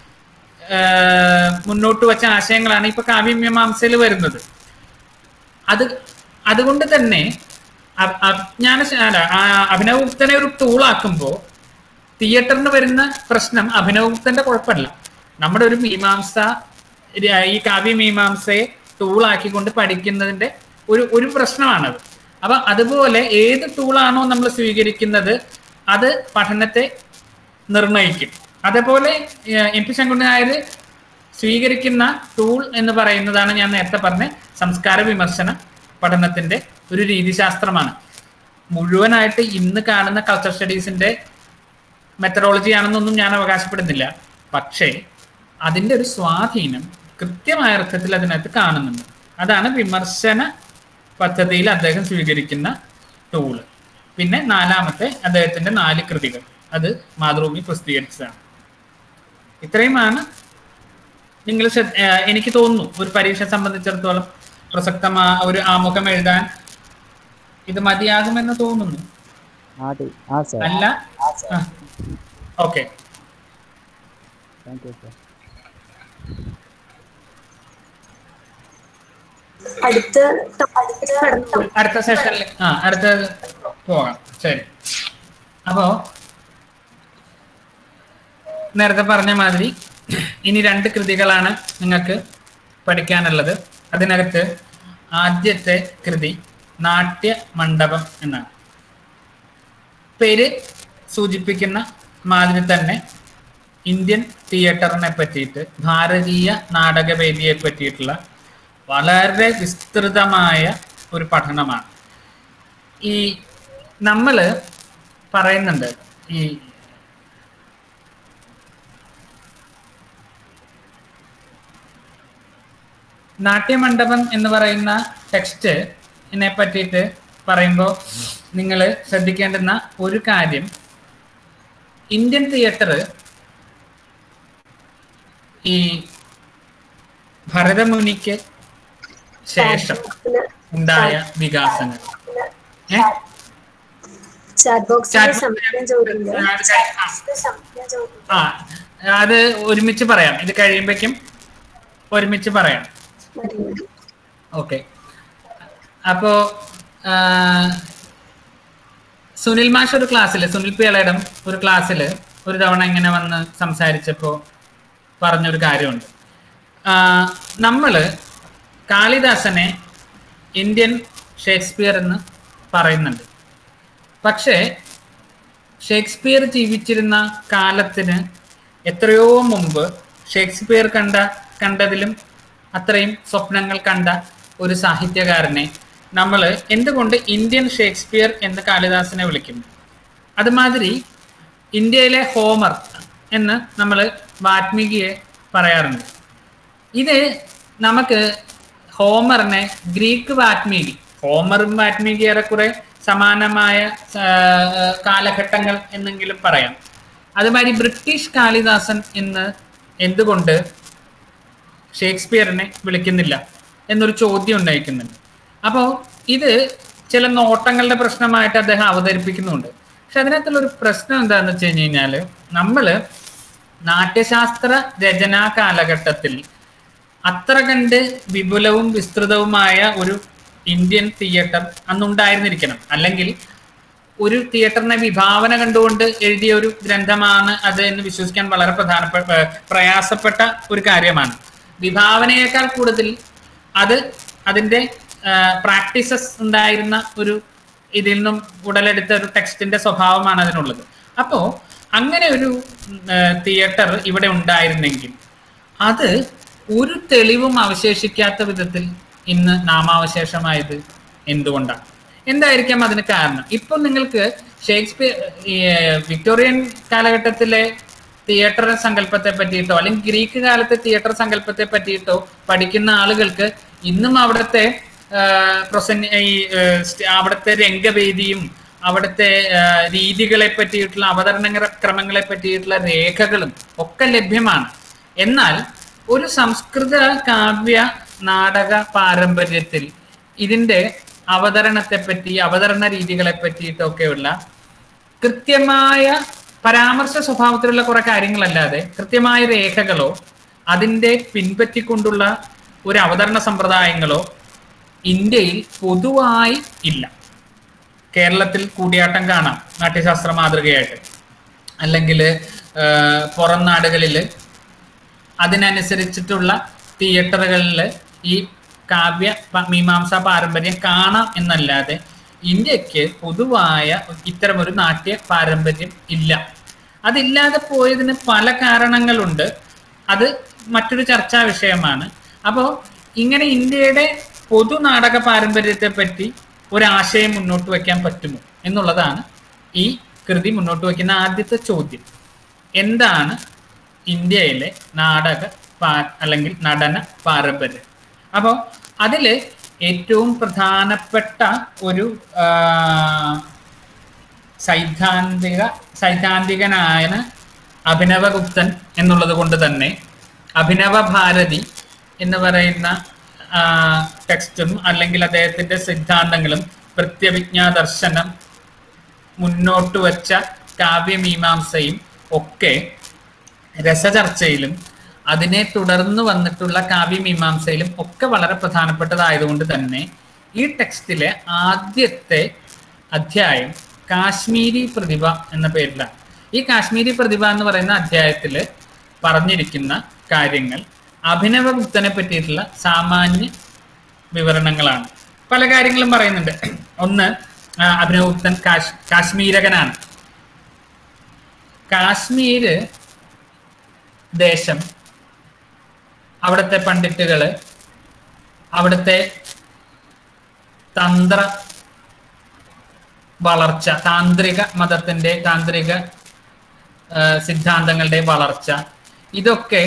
ആഹ്, മുന്നോട്ട് വച്ച ആശയങ്ങളാണ് ഇപ്പൊ കാവ്യമീമാംസയിൽ വരുന്നത് അത് അതുകൊണ്ട് തന്നെ അ- അജ്ഞാന അല്ല, ആ അഭിനവഗുപ്തനെ ഒരു ടൂളാക്കുമ്പോൾ തിയേറ്ററിന് വരുന്ന പ്രശ്നം അഭിനവഗുപ്തന്റെ കുഴപ്പമില്ല നമ്മുടെ ഒരു മീമാംസ ര- ഈ കാവ്യമീമാംസയെ ടൂളാക്കിക്കൊണ്ട് പഠിക്കുന്നതിന്റെ ഒരു ഒരു പ്രശ്നമാണത് അപ്പൊ അതുപോലെ ഏത് ടൂളാണോ നമ്മൾ സ്വീകരിക്കുന്നത് അത് പഠനത്തെ നിർണയിക്കും അതേപോലെ ഏഹ്, എം പി ശങ്കുണ്ണ നായർ സ്വീകരിക്കുന്ന ടൂൾ എന്ന് പറയുന്നതാണ് ഞാൻ നേരത്തെ പറഞ്ഞ സംസ്കാര വിമർശന പഠനത്തിന്റെ ഒരു രീതിശാസ്ത്രമാണ് മുഴുവനായിട്ട് ഇന്ന് കാണുന്ന കൾച്ചർ സ്റ്റഡീസിന്റെ മെത്തഡോളജി ആണെന്നൊന്നും ഞാൻ അവകാശപ്പെടുന്നില്ല പക്ഷേ അതിന്റെ ഒരു സ്വാധീനം കൃത്യമായ അർത്ഥത്തിൽ അതിനകത്ത് കാണുന്നുണ്ട് അതാണ് വിമർശന പദ്ധതിയിൽ അദ്ദേഹം സ്വീകരിക്കുന്ന ടൂള് പിന്നെ നാലാമത്തെ അദ്ദേഹത്തിന്റെ നാല് കൃതികൾ അത് മാതൃഭൂമി പ്രസിദ്ധീകരിച്ചതാണ് ഇത്രയുമാണ് നിങ്ങൾ ശ്രദ്ധ- ഏഹ് എനിക്ക് തോന്നുന്നു ഒരു പരീക്ഷ സംബന്ധിച്ചിടത്തോളം പ്രസക്തമായ ഒരു ആമുഖം എഴുതാൻ ഇത് മതിയാകുമെന്ന് തോന്നുന്നു മതി ആ സർ അല്ല ഓക്കെ താങ്ക് യു സർ അടുത്ത ടോപ്പിക്ക് കടന്നു അടുത്ത സെഷനിൽ ആ അടുത്ത പോകാം ശരി അപ്പോ നേരത്തെ പറഞ്ഞ മാതിരി ഇനി രണ്ട് കൃതികളാണ് നിങ്ങൾക്ക് പഠിക്കാനുള്ളത് അതിനകത്ത് ആദ്യത്തെ കൃതി നാട്യ മണ്ഡപം എന്നാണ് പേര് സൂചിപ്പിക്കുന്ന മാതിരി തന്നെ ഇന്ത്യൻ തിയേറ്ററിനെ പറ്റിയിട്ട് ഭാരതീയ നാടകവേദിയെ പറ്റിയിട്ടുള്ള വളരെ വിസ്തൃതമായ ഒരു പഠനമാണ് ഈ നമ്മൾ പറയുന്നുണ്ട് ഈ നാട്യമണ്ഡപം എന്ന് പറയുന്ന ടെക്സ്റ്റ് ഇതിനെ പറ്റിയിട്ട് പറയുമ്പോൾ നിങ്ങൾ ശ്രദ്ധിക്കേണ്ടുന്ന ഒരു കാര്യം ഇന്ത്യൻ തിയേറ്റർ ഈ ഭരതമുനിക്ക് ശേഷം ഉണ്ടായ വികാസങ്ങൾ ഏ? ചാറ്റ് ബോക്സിൽ Chat box- സംശയം ചോദിക്കുന്നുണ്ട് ആ, അത് കഴി- ആ. സംശയം ചോദിക്കുന്നുണ്ട് ആ അത് ഒരുമിച്ച് പറയാം ഇത് കഴിയുമ്പോഴേക്കും ഒരുമിച്ച് പറയാം മതി, മതി. ഓക്കെ അപ്പോ ആ, സുനിൽ മാഷ് ഒരു ക്ലാസ്സിൽ സുനിൽ പിളയുടെ ഒരു ക്ലാസ്സിൽ ഒരു തവണ ഇങ്ങനെ വന്ന് സംസാരിച്ചപ്പോൾ പറഞ്ഞൊരു കാര്യമുണ്ട് ആ, നമ്മള് കാളിദാസനെ ഇന്ത്യൻ ഷേക്സ്പിയർ എന്ന് പറയുന്നുണ്ട് പക്ഷേ ഷേക്സ്പിയർ ജീവിച്ചിരുന്ന കാലത്തിന് എത്രയോ മുമ്പ് ഷേക്സ്പിയർ കണ്ട കണ്ടതിലും അത്രയും സ്വപ്നങ്ങൾ കണ്ട ഒരു സാഹിത്യകാരനെ നമ്മൾ എന്തുകൊണ്ട് ഇന്ത്യൻ ഷേക്സ്പിയർ എന്ന് കാളിദാസനെ വിളിക്കുന്നു അതുമാതിരി ഇന്ത്യയിലെ ഹോമർ എന്ന് നമ്മൾ വാത്മീകിയെ പറയാറുണ്ട് ഇത് നമുക്ക് ഹോമറിനെ ഗ്രീക്ക് വാത്മീകി ഹോമറും വാൽമീകി ഏറെക്കുറെ സമാനമായ ആ, കാലഘട്ടങ്ങൾ എന്നെങ്കിലും പറയാം അതുമാതിരി ബ്രിട്ടീഷ് കാളിദാസൻ എന്ന് എന്തുകൊണ്ട് ഷേക്സ്പിയറിനെ വിളിക്കുന്നില്ല എന്നൊരു ചോദ്യം ഉന്നയിക്കുന്നുണ്ട് അപ്പോൾ ഇത് ചില നോട്ടങ്ങളുടെ പ്രശ്നമായിട്ട് അദ്ദേഹം അവതരിപ്പിക്കുന്നുണ്ട് പക്ഷെ അതിനകത്തുള്ള ഒരു പ്രശ്നം എന്താണെന്ന് വെച്ച് കഴിഞ്ഞ് കഴിഞ്ഞാൽ നമ്മൾ നാട്യശാസ്ത്ര രചനാ കാലഘട്ടത്തിൽ അത്ര കണ്ട് വിപുലവും വിസ്തൃതവുമായ ഒരു ഇന്ത്യൻ തിയേറ്റർ അന്നുണ്ടായിരുന്നിരിക്കണം അല്ലെങ്കിൽ ഒരു തിയേറ്ററിനെ വിഭാവന കണ്ടുകൊണ്ട് എഴുതിയ ഒരു ഗ്രന്ഥമാണ് അത് എന്ന് വിശ്വസിക്കാൻ വളരെ പ്രധാനപ്പെട്ട ഏർ പ്രയാസപ്പെട്ട ഒരു കാര്യമാണ് വിഭാവനയേക്കാൾ കൂടുതൽ അത് അതിൻ്റെ പ്രാക്ടീസസ് ഉണ്ടായിരുന്ന ഒരു ഇതിൽ നിന്നും ഉടലെടുത്ത ഒരു ടെക്സ്റ്റിന്റെ സ്വഭാവമാണ് അതിനുള്ളത് അപ്പോൾ അങ്ങനെ ഒരു തിയേറ്റർ ഇവിടെ ഉണ്ടായിരുന്നെങ്കിൽ അത് ഒരു തെളിവും അവശേഷിക്കാത്ത വിധത്തിൽ ഇന്ന് നാമാവശേഷമായത് എന്തുകൊണ്ടാണ് എന്തായിരിക്കാം അതിന് കാരണം ഇപ്പൊ നിങ്ങൾക്ക് ഷേക്സ്പിയർ ഈ, ഏർ, വിക്ടോറിയൻ കാലഘട്ടത്തിലെ തിയേറ്റർ സങ്കല്പത്തെ പറ്റിയിട്ടോ അല്ലെങ്കിൽ ഗ്രീക്ക് കാലത്തെ തിയേറ്റർ സങ്കല്പത്തെ പറ്റിയിട്ടോ പഠിക്കുന്ന ആളുകൾക്ക് ഇന്നും അവിടുത്തെ ആഹ്, പ്രസന്ന ഈ ഏർ, സ്റ്റ- അവിടുത്തെ രംഗവേദിയും അവിടുത്തെ ആഹ്, രീതികളെ പറ്റിയിട്ടുള്ള അവതരണ ക്രമങ്ങളെ പറ്റിയിട്ടുള്ള രേഖകളും ഒക്കെ ലഭ്യമാണ് എന്നാൽ ഒരു സംസ്കൃത കാവ്യ നാടക പാരമ്പര്യത്തിൽ ഇതിന്റെ അവതരണത്തെ പറ്റി അവതരണ രീതികളെ പറ്റിയിട്ടൊക്കെയുള്ള കൃത്യമായ പരാമർശ സ്വഭാവത്തിലുള്ള കുറെ കാര്യങ്ങളല്ലാതെ കൃത്യമായ രേഖകളോ അതിന്റെ പിൻപറ്റിക്കൊണ്ടുള്ള ഒരു അവതരണ സമ്പ്രദായങ്ങളോ ഇന്ത്യയിൽ പൊതുവായി ഇല്ല കേരളത്തിൽ കൂടിയാട്ടം കാണാം നാട്യശാസ്ത്ര മാതൃകയായിട്ട് അല്ലെങ്കിൽ പുറം നാടുകളിൽ അതിനനുസരിച്ചിട്ടുള്ള തിയേറ്ററുകളിൽ ഈ കാവ്യ പ- മീമാംസ പാരമ്പര്യം കാണാം എന്നല്ലാതെ ഇന്ത്യക്ക് പൊതുവായ ഇത്തരമൊരു നാട്യ പാരമ്പര്യം ഇല്ല അതില്ലാതെ പോയതിന് പല കാരണങ്ങളുണ്ട് അത് മറ്റൊരു ചർച്ചാ വിഷയമാണ് അപ്പോൾ ഇങ്ങനെ ഇന്ത്യയുടെ പൊതു നാടക പാരമ്പര്യത്തെ പറ്റി ഒരാശയം മുന്നോട്ട് വയ്ക്കാൻ പറ്റുമോ എന്നുള്ളതാണ് ഈ കൃതി മുന്നോട്ട് വയ്ക്കുന്ന ആദ്യത്തെ ചോദ്യം എന്താണ് ഇന്ത്യയിലെ നാടക പാ അല്ലെങ്കിൽ നടന പാരമ്പര്യം അപ്പോൾ അതിൽ ഏറ്റവും പ്രധാനപ്പെട്ട ഒരു ആ, സൈദ്ധാന്തിക സൈദ്ധാന്തികനായ അഭിനവഗുപ്തൻ എന്നുള്ളത് കൊണ്ട് തന്നെ അഭിനവ ഭാരതി എന്ന് പറയുന്ന ആ, ടെക്സ്റ്റും അല്ലെങ്കിൽ അദ്ദേഹത്തിന്റെ സിദ്ധാന്തങ്ങളും പ്രത്യവിജ്ഞാ ദർശനം മുന്നോട്ട് വച്ച കാവ്യമീമാംസയും ഒക്കെ രസചർച്ചയിലും അതിനെ തുടർന്ന് വന്നിട്ടുള്ള കാവ്യമീമാംസയിലും ഒക്കെ വളരെ പ്രധാനപ്പെട്ടതായതുകൊണ്ട് തന്നെ ഈ ടെക്സ്റ്റിലെ ആദ്യത്തെ അധ്യായം കാശ്മീരി പ്രതിഭ എന്ന പേരിലാണ് ഈ കാശ്മീരി പ്രതിഭ എന്ന് പറയുന്ന അധ്യായത്തിൽ പറഞ്ഞിരിക്കുന്ന കാര്യങ്ങൾ അഭിനവഗുപ്തനെ പറ്റിയിട്ടുള്ള സാമാന്യ വിവരണങ്ങളാണ് പല കാര്യങ്ങളും പറയുന്നുണ്ട് ഒന്ന് ആ, അഭിനവഗുപ്തൻ കാശ് കാശ്മീരകനാണ് കാശ്മീര് ദേശം അവിടുത്തെ പണ്ഡിറ്റുകള് അവിടുത്തെ തന്ത്ര വളർച്ച താന്ത്രിക മതത്തിന്റെ താന്ത്രിക ആ, സിദ്ധാന്തങ്ങളുടെ വളർച്ച ഇതൊക്കെ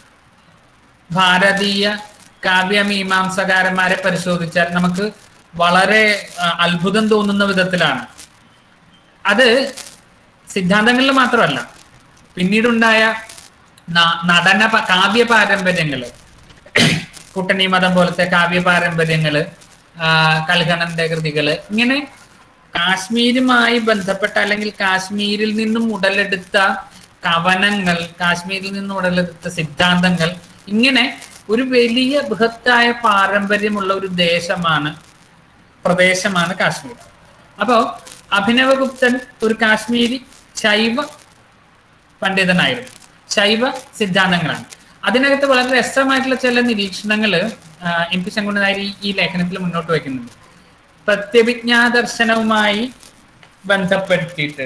ഭാരതീയ കാവ്യമീമാംസകാരന്മാരെ പരിശോധിച്ചാൽ നമുക്ക് വളരെ ആ, അത്ഭുതം തോന്നുന്ന വിധത്തിലാണ് അത് സിദ്ധാന്തങ്ങളിൽ മാത്രമല്ല പിന്നീടുണ്ടായ ന- നടന പ- കാവ്യ പാരമ്പര്യങ്ങള് കുട്ടണി മതം പോലത്തെ കാവ്യ പാരമ്പര്യങ്ങള് ആ, കൽഹണന്റെ കൃതികള് ഇങ്ങനെ കാശ്മീരുമായി ബന്ധപ്പെട്ട അല്ലെങ്കിൽ കാശ്മീരിൽ നിന്നും ഉടലെടുത്ത കവനങ്ങൾ കാശ്മീരിൽ നിന്നും ഉടലെടുത്ത സിദ്ധാന്തങ്ങൾ ഇങ്ങനെ ഒരു വലിയ ബൃഹത്തായ പാരമ്പര്യമുള്ള ഒരു ദേശമാണ് പ്രദേശമാണ് കാശ്മീർ അപ്പോ അഭിനവഗുപ്തൻ ഒരു കാശ്മീരി ശൈവ പണ്ഡിതനായിരുന്നു ശൈവ സിദ്ധാന്തങ്ങളാണ് അതിനകത്ത് വളരെ രസമായിട്ടുള്ള ചില നിരീക്ഷണങ്ങൾ എം പി ശങ്കുണ്ണ നായർ ഈ- ഈ ലേഖനത്തിൽ മുന്നോട്ട് വയ്ക്കുന്നുണ്ട് പ്രത്യഭിജ്ഞാദർശനവുമായി ബന്ധപ്പെടുത്തിയിട്ട്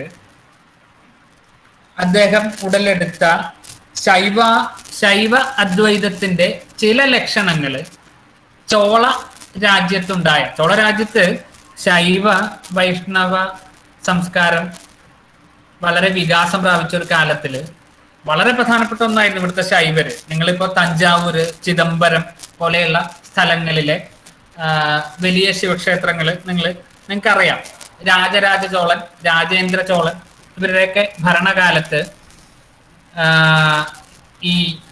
അദ്ദേഹം ഉടലെടുത്ത ശൈവ ശൈവ അദ്വൈതത്തിന്റെ ചില ലക്ഷണങ്ങൾ ചോള രാജ്യത്തുണ്ടായ ചോള രാജ്യത്ത് ശൈവ വൈഷ്ണവ സംസ്കാരം വളരെ വികാസം പ്രാപിച്ച ഒരു കാലത്തില് വളരെ പ്രധാനപ്പെട്ട ഒന്നായിരുന്നു ഇവിടുത്തെ ശൈവര് നിങ്ങളിപ്പോ തഞ്ചാവൂര് ചിദംബരം പോലെയുള്ള സ്ഥലങ്ങളിലെ ആ, വലിയ ശിവക്ഷേത്രങ്ങൾ നിങ്ങൾ നിങ്ങൾക്കറിയാം രാജരാജ ചോളൻ രാജേന്ദ്ര ചോളൻ ഇവരുടെയൊക്കെ ഭരണകാലത്ത് ആ, ഈ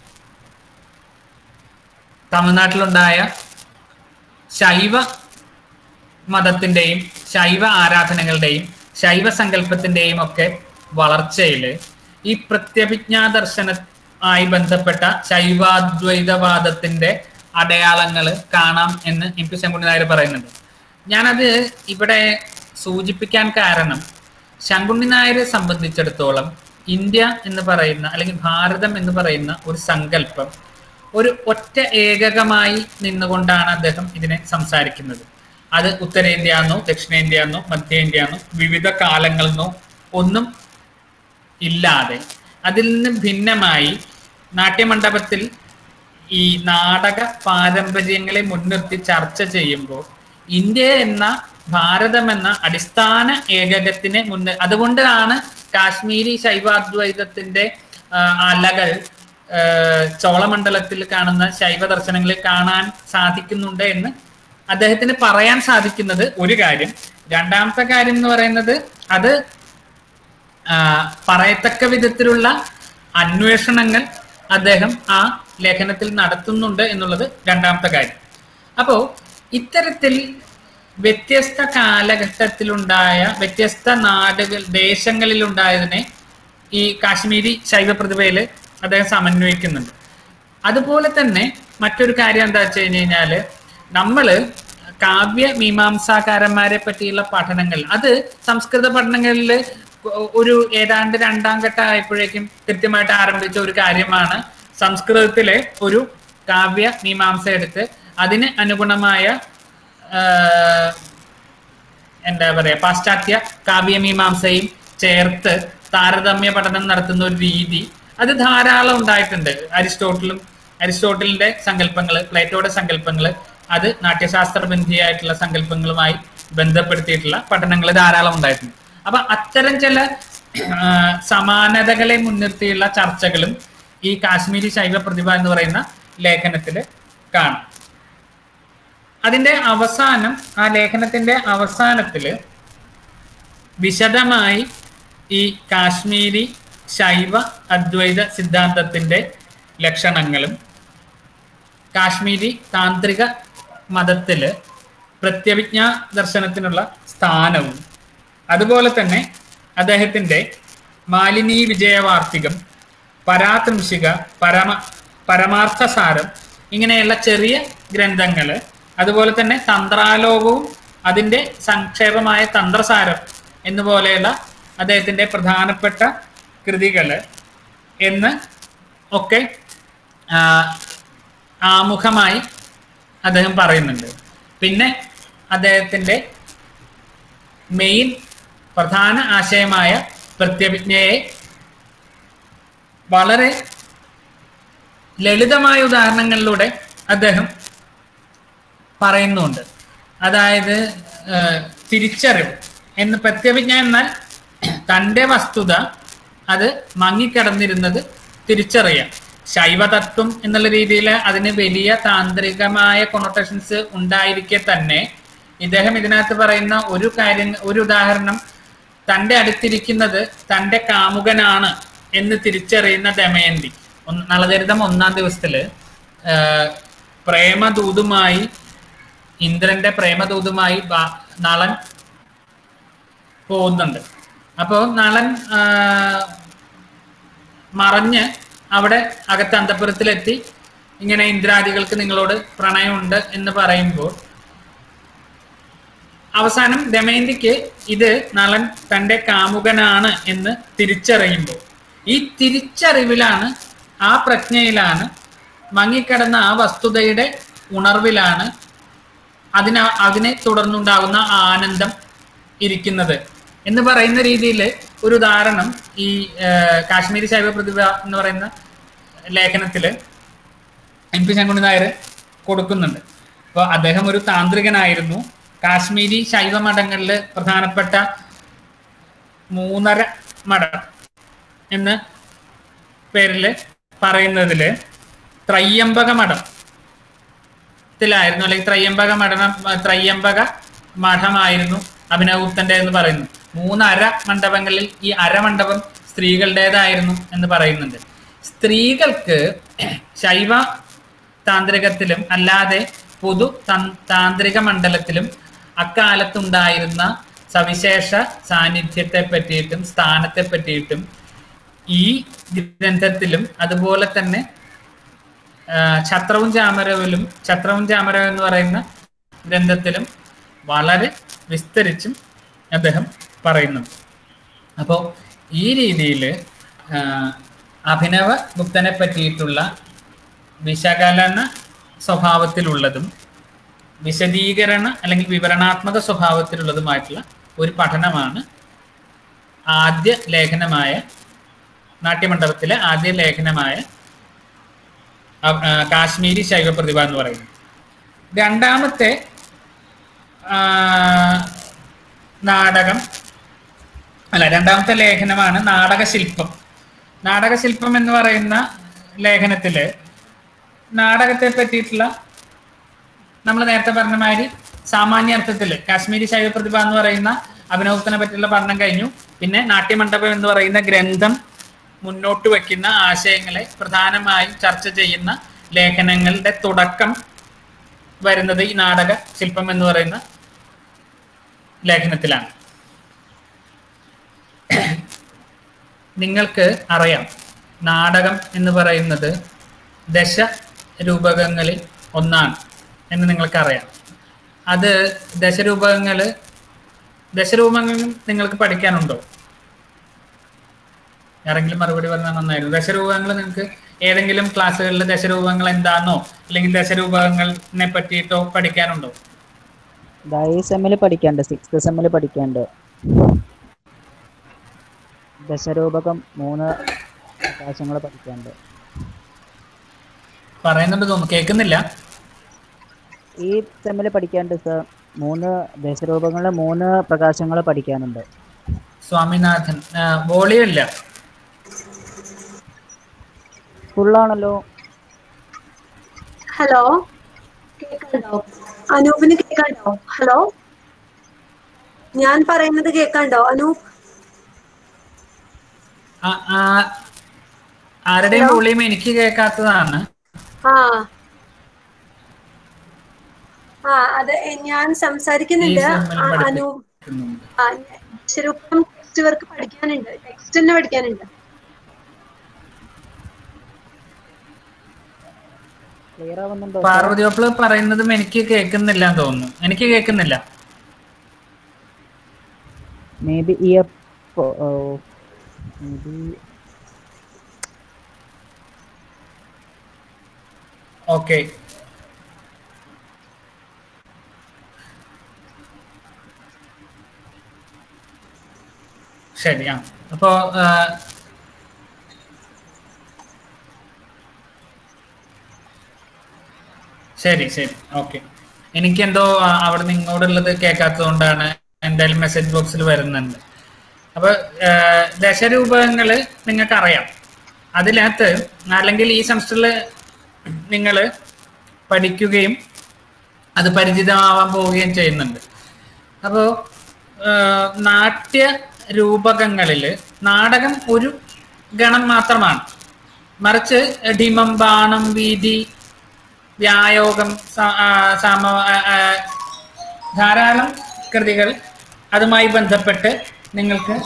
തമിഴ്നാട്ടിലുണ്ടായ ശൈവ മതത്തിന്റെയും ശൈവ ആരാധനകളുടെയും ശൈവ സങ്കല്പത്തിന്റെയും ഒക്കെ വളർച്ചയിൽ ഈ പ്രത്യഭിജ്ഞാ ദർശന ആയി ബന്ധപ്പെട്ട ശൈവാദ്വൈതവാദത്തിന്റെ അടയാളങ്ങൾ കാണാം എന്ന് എം പി ശങ്കുണ്ണി നായർ പറയുന്നുണ്ട് ഞാനത് ഇവിടെ സൂചിപ്പിക്കാൻ കാരണം ശങ്കുണ്ണി നായരെ സംബന്ധിച്ചിടത്തോളം ഇന്ത്യ എന്ന് പറയുന്ന അല്ലെങ്കിൽ ഭാരതം എന്ന് പറയുന്ന ഒരു സങ്കല്പം ഒരു ഒറ്റ ഏകകമായി നിന്നുകൊണ്ടാണ് അദ്ദേഹം ഇതിനെ സംസാരിക്കുന്നത് അത് ഉത്തരേന്ത്യന്നോ ദക്ഷിണേന്ത്യന്നോ മധ്യേന്ത്യന്നോ വിവിധ കാലങ്ങളെന്നോ ഒന്നും ഇല്ലാതെ അതിൽ നിന്ന് ഭിന്നമായി നാട്യമണ്ഡപത്തിൽ ഈ നാടക പാരമ്പര്യങ്ങളെ മുൻനിർത്തി ചർച്ച ചെയ്യുമ്പോൾ ഇന്ത്യ എന്ന ഭാരതം എന്ന അടിസ്ഥാന ഏകകത്തിനെ മുൻ അതുകൊണ്ടാണ് കാശ്മീരി ശൈവാദ്വൈതത്തിന്റെ ആ, അലകൾ ആ, ചോളമണ്ഡലത്തിൽ കാണുന്ന ശൈവ ദർശനങ്ങളിൽ കാണാൻ സാധിക്കുന്നുണ്ട് എന്ന് അദ്ദേഹത്തിന് പറയാൻ സാധിക്കുന്നത് ഒരു കാര്യം രണ്ടാമത്തെ കാര്യം എന്ന് പറയുന്നത് അത് ആ, പറയത്തക്ക വിധത്തിലുള്ള അന്വേഷണങ്ങൾ അദ്ദേഹം ആ ലേഖനത്തിൽ നടത്തുന്നുണ്ട് എന്നുള്ളത് രണ്ടാമത്തെ കാര്യം അപ്പോ ഇത്തരത്തിൽ വ്യത്യസ്ത കാലഘട്ടത്തിലുണ്ടായ വ്യത്യസ്ത നാടുകൾ ദേശങ്ങളിലുണ്ടായതിനെ ഈ കാശ്മീരി ശൈവ പ്രതിഭയിൽ അദ്ദേഹം സമന്വയിക്കുന്നുണ്ട് അതുപോലെ തന്നെ മറ്റൊരു കാര്യം എന്താ വെച്ച് കഴിഞ്ഞ് കഴിഞ്ഞാല് നമ്മള് കാവ്യ മീമാംസാകാരന്മാരെ പറ്റിയുള്ള പഠനങ്ങൾ അത് സംസ്കൃത പഠനങ്ങളിൽ ഒരു ഏതാണ്ട് രണ്ടാം ഘട്ടം ആയപ്പോഴേക്കും കൃത്യമായിട്ട് ആരംഭിച്ച ഒരു കാര്യമാണ് സംസ്കൃതത്തിലെ ഒരു കാവ്യ മീമാംസ എടുത്ത് അതിന് അനുഗുണമായ ആ, എന്താ പറയാ പാശ്ചാത്യ കാവ്യമീമാംസയും ചേർത്ത് താരതമ്യ പഠനം നടത്തുന്ന ഒരു രീതി അത് ധാരാളം ഉണ്ടായിട്ടുണ്ട് അരിസ്റ്റോട്ടിലും അരിസ്റ്റോട്ടലിന്റെ സങ്കല്പങ്ങൾ പ്ലേറ്റോയുടെ സങ്കല്പങ്ങൾ അത് നാട്യശാസ്ത്രബന്ധിയായിട്ടുള്ള സങ്കല്പങ്ങളുമായി ബന്ധപ്പെടുത്തിയിട്ടുള്ള പഠനങ്ങൾ ധാരാളം ഉണ്ടായിട്ടുണ്ട് അപ്പൊ അത്തരം ചില ആ, സമാനതകളെ മുൻനിർത്തിയുള്ള ചർച്ചകളും ഈ കാശ്മീരി ശൈവ പ്രതിഭ എന്ന് പറയുന്ന ലേഖനത്തിൽ കാണാം അതിന്റെ അവസാനം ആ ലേഖനത്തിന്റെ അവസാനത്തില് വിശദമായി ഈ കാശ്മീരി ശൈവ അദ്വൈത സിദ്ധാന്തത്തിന്റെ ലക്ഷണങ്ങളും കാശ്മീരി താന്ത്രിക മതത്തില് പ്രത്യവിജ്ഞാ ദർശനത്തിനുള്ള സ്ഥാനവും അതുപോലെ തന്നെ അദ്ദേഹത്തിന്റെ മാലിനീ വിജയവാർത്തികം പരാത്രിംശിക പരമ പരമാർത്ഥസാരം ഇങ്ങനെയുള്ള ചെറിയ ഗ്രന്ഥങ്ങള് അതുപോലെ തന്നെ തന്ത്രാലോകവും അതിന്റെ സംക്ഷേപമായ തന്ത്രസാരം എന്നുപോലെയുള്ള അദ്ദേഹത്തിന്റെ പ്രധാനപ്പെട്ട കൃതികള് എന്ന് ഒക്കെ ആ, ആമുഖമായി അദ്ദേഹം പറയുന്നുണ്ട് പിന്നെ അദ്ദേഹത്തിന്റെ മെയിൻ പ്രധാന ആശയമായ പ്രത്യഭിജ്ഞയെ വളരെ ലളിതമായ ഉദാഹരണങ്ങളിലൂടെ അദ്ദേഹം പറയുന്നുണ്ട് അതായത് ആ, തിരിച്ചറിവ് എന്ന് പ്രത്യഭിജ്ഞ എന്നാൽ തൻ്റെ വസ്തുത അത് മങ്ങിക്കിടന്നിരുന്നത് തിരിച്ചറിയാം ശൈവതത്വം എന്നുള്ള രീതിയിൽ അതിന് വലിയ താന്ത്രികമായ കൊണോട്ടേഷൻസ് ഉണ്ടായിരിക്കെ തന്നെ ഇദ്ദേഹം ഇതിനകത്ത് പറയുന്ന ഒരു കാര്യം ഒരു ഉദാഹരണം തൻ്റെ അടുത്തിരിക്കുന്നത് തൻ്റെ കാമുകനാണ് എന്ന് തിരിച്ചറിയുന്ന ദമയന്തി ഒന്ന് നളചരിതം ഒന്നാം ദിവസത്തില് ആ, പ്രേമദൂതുമായി ഇന്ദ്രന്റെ പ്രേമദൂതുമായി ബ- നളൻ പോകുന്നുണ്ട് അപ്പോൾ നളൻ ആ, മറഞ്ഞ് അവിടെ അകത്ത് അന്തപുരത്തിലെത്തി ഇങ്ങനെ ഇന്ദ്രാദികൾക്ക് നിങ്ങളോട് പ്രണയമുണ്ട് എന്ന് പറയുമ്പോൾ അവസാനം ദമയന്തിക്ക് ഇത് നളൻ തന്റെ കാമുകനാണ് എന്ന് തിരിച്ചറിയുമ്പോൾ ഈ തിരിച്ചറിവിലാണ് ആ പ്രജ്ഞയിലാണ് മങ്ങിക്കിടന്ന ആ വസ്തുതയുടെ ഉണർവിലാണ് അതിന അതിനെ തുടർന്നുണ്ടാകുന്ന ആനന്ദം ഇരിക്കുന്നത് എന്ന് പറയുന്ന രീതിയിൽ ഒരു ഉദാഹരണം ഈ ആ, കാശ്മീരി ശൈവ പ്രതിഭ എന്ന് പറയുന്ന ലേഖനത്തില് എം പി ശങ്കുണ്ണി നായർ കൊടുക്കുന്നുണ്ട് അപ്പോൾ അദ്ദേഹം ഒരു താന്ത്രികനായിരുന്നു കാശ്മീരി ശൈവ മഠങ്ങളിൽ പ്രധാനപ്പെട്ട മൂന്നര മഠം എന്ന് പേരിൽ പറയുന്നതില് ത്രയ്യംബക മഠം ത്തിലായിരുന്നു അല്ലെങ്കിൽ ത്രയ്യംബക മഠനം ത്രയ്യംബക മഠമായിരുന്നു അഭിനവഗുപ്തന്റെ എന്ന് പറയുന്നു മൂന്ന് അര മണ്ഡപങ്ങളിൽ ഈ അരമണ്ഡപം സ്ത്രീകളുടേതായിരുന്നു എന്ന് പറയുന്നുണ്ട് സ്ത്രീകൾക്ക് ശൈവ താന്ത്രികത്തിലും അല്ലാതെ പൊതു തൻ- താന്ത്രിക മണ്ഡലത്തിലും അക്കാലത്തുണ്ടായിരുന്ന സവിശേഷ സാന്നിധ്യത്തെ പറ്റിയിട്ടും സ്ഥാനത്തെ പറ്റിയിട്ടും ഈ ഗ്രന്ഥത്തിലും അതുപോലെ തന്നെ ആ, ഛത്രവും ചാമരവിലും ഛത്രവും ചാമരവും എന്ന് പറയുന്ന ഗ്രന്ഥത്തിലും വളരെ വിസ്തരിച്ചും അദ്ദേഹം പറയുന്നു അപ്പോൾ ഈ രീതിയിൽ അഭിനവ ഗുപ്തനെ പറ്റിയിട്ടുള്ള വിശകലന സ്വഭാവത്തിലുള്ളതും വിശദീകരണ അല്ലെങ്കിൽ വിവരണാത്മക സ്വഭാവത്തിലുള്ളതുമായിട്ടുള്ള ഒരു പഠനമാണ് ആദ്യ ലേഖനമായ നാട്യമണ്ഡപത്തിലെ ആദ്യ ലേഖനമായ അ- ആ, കാശ്മീരി ശൈവ പ്രതിഭ എന്ന് പറയുന്നത് രണ്ടാമത്തെ ആ, നാടകം അല്ല രണ്ടാമത്തെ ലേഖനമാണ് നാടകശില്പം നാടകശില്പം എന്ന് പറയുന്ന ലേഖനത്തില് നാടകത്തെ പറ്റിയിട്ടുള്ള നമ്മൾ നേരത്തെ പറഞ്ഞ മാതിരി സാമാന്യ അർത്ഥത്തിൽ കാശ്മീരി ശൈവ പ്രതിഭ എന്ന് പറയുന്ന അഭിനവത്തിനെ പറ്റിയുള്ള പഠനം കഴിഞ്ഞു പിന്നെ നാട്യമണ്ഡപം എന്ന് പറയുന്ന ഗ്രന്ഥം മുന്നോട്ട് വയ്ക്കുന്ന ആശയങ്ങളെ പ്രധാനമായും ചർച്ച ചെയ്യുന്ന ലേഖനങ്ങളുടെ തുടക്കം വരുന്നത് ഈ നാടക ശില്പം എന്ന് പറയുന്ന ലേഖനത്തിലാണ് നിങ്ങൾക്ക് അറിയാം നാടകം എന്ന് പറയുന്നത് ദശ രൂപകങ്ങളിൽ ഒന്നാണ് എന്ന് നിങ്ങൾക്കറിയാം അത് ദശരൂപകങ്ങൾ ദശരൂപങ്ങൾ നിങ്ങൾക്ക് പഠിക്കാനുണ്ടോ ആരെങ്കിലും മറുപടി പറഞ്ഞാൽ നന്നായിരുന്നു ദശരൂപങ്ങൾ നിങ്ങൾക്ക് ഏതെങ്കിലും ക്ലാസ്സുകളിൽ ദശരൂപങ്ങൾ എന്താണെന്നോ അല്ലെങ്കിൽ ദശരൂപകങ്ങളിനെ പറ്റിയിട്ടോ പഠിക്കാനുണ്ടോ ഈ സെമ്മിൽ പഠിക്കാണ്ട് സിക്സ്ത് സെമ്മിൽ പഠിക്കാണ്ട് ദശരൂപകം മൂന്ന് പ്രകാശങ്ങൾ പഠിക്കാണ്ട് പറയുന്നുണ്ട് തോന്നുന്നു കേൾക്കുന്നില്ല ഈ സെമ്മിൽ പഠിക്കാണ്ട് സർ മൂന്ന് ദശരൂപങ്ങളിലെ മൂന്ന് പ്രകാശങ്ങൾ പഠിക്കാനുണ്ട് സ്വാമിനാഥൻ വോളിയം ഇല്ല ഫുള്ളാണല്ലോ ഹലോ കേൾക്കണ്ടോ അനൂപിന് കേൾക്കണ്ടോ ഹലോ ഞാൻ പറയുന്നത് കേൾക്കണ്ടോ അനൂപ് ആ- ആ- ആരുടെയും വോളിയം എനിക്ക് കേൾക്കാത്തതാണ് ആ ആ അത് എ- ഞാൻ ഈ സംസാരിക്കുന്നുണ്ട് സെമ്മിൽ ആ, അനൂപ് പഠിപ്പിക്കുന്നുണ്ട് ആ ശരിക്കും ടെക്സ്റ്റ് വർക്ക് പഠിക്കാനുണ്ട് ടെക്സ്റ്റ് തന്നെ പഠിക്കാനുണ്ട് ക്ലിയർ ആവുന്നുണ്ടോ പാർവതി ഓപ്പിള് പറയുന്നതും എനിക്ക് കേൾക്കുന്നില്ല എന്ന് തോന്നുന്നു എനിക്ക് കേൾക്കുന്നില്ല maybe ear maybe okay ശരി ആ അപ്പോ ആ, ശരി ശരി ഓക്കെ എനിക്കെന്തോ ആ, അവിടെ നിന്ന് ഇങ്ങോട്ടുള്ളത് കേൾക്കാത്തത് കൊണ്ടാണ് എന്തായാലും മെസ്സേജ് ബോക്സിൽ വരുന്നുണ്ട് അപ്പൊ ആ, ദശരൂപങ്ങള് നിങ്ങൾക്ക് അറിയാം അതിനകത്ത് അല്ലെങ്കിൽ ഈ സെമസ്റ്ററിൽ നിങ്ങൾ പഠിക്കുകയും അത് പരിചിതമാവാൻ പോവുകയും ചെയ്യുന്നുണ്ട് അപ്പോൾ നാട്യ രൂപകങ്ങളിൽ നാടകം ഒരു ഗണം മാത്രമാണ് മറിച്ച് ഡിമം ബാണം വീതി വ്യായോഗം സ- ആ, സമ ആ, ആ, ധാരാളം കൃതികൾ അതുമായി ബന്ധപ്പെട്ട് നിങ്ങൾക്ക്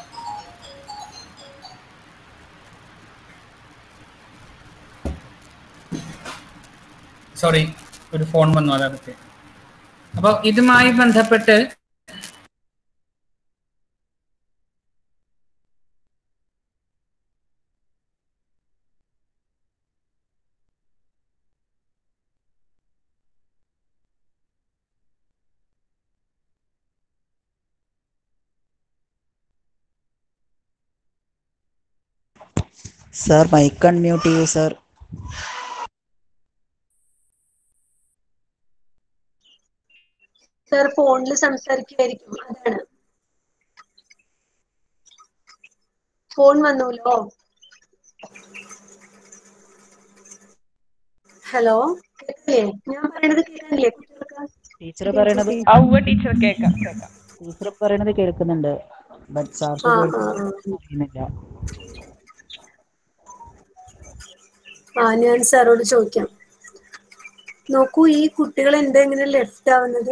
സോറി ഒരു ഫോൺ വന്നു അതൊക്കെ അപ്പോൾ ഇതുമായി ബന്ധപ്പെട്ട് സർ മൈക്ക് അൺമ്യൂട്ട് ചെയ്യൂ സർ സർ ഫോണിൽ സംസാരിക്കുമായിരിക്കും അതാണ് ഫോൺ വന്നൂലോ ഹലോ കേൾക്കാനില്ലേ ഞാൻ പറയണത് കേൾക്കാനില്ലേ കുട്ടികൾക്ക് ടീച്ചർ പറയണത് ആ ഉവ്വ ടീച്ചർ കേൾക്കാം കേൾക്കാം ടീച്ചർ പറയണത് കേൾക്കുന്നുണ്ട് ബട്ട് സാർക്ക് ആ ആ കേൾക്കുന്നില്ല ആ ഞാൻ സാറോട് ചോദിക്കാം നോക്കൂ ഈ കുട്ടികൾ എന്താ ഇങ്ങനെ ലെഫ്റ്റ് ആവുന്നത്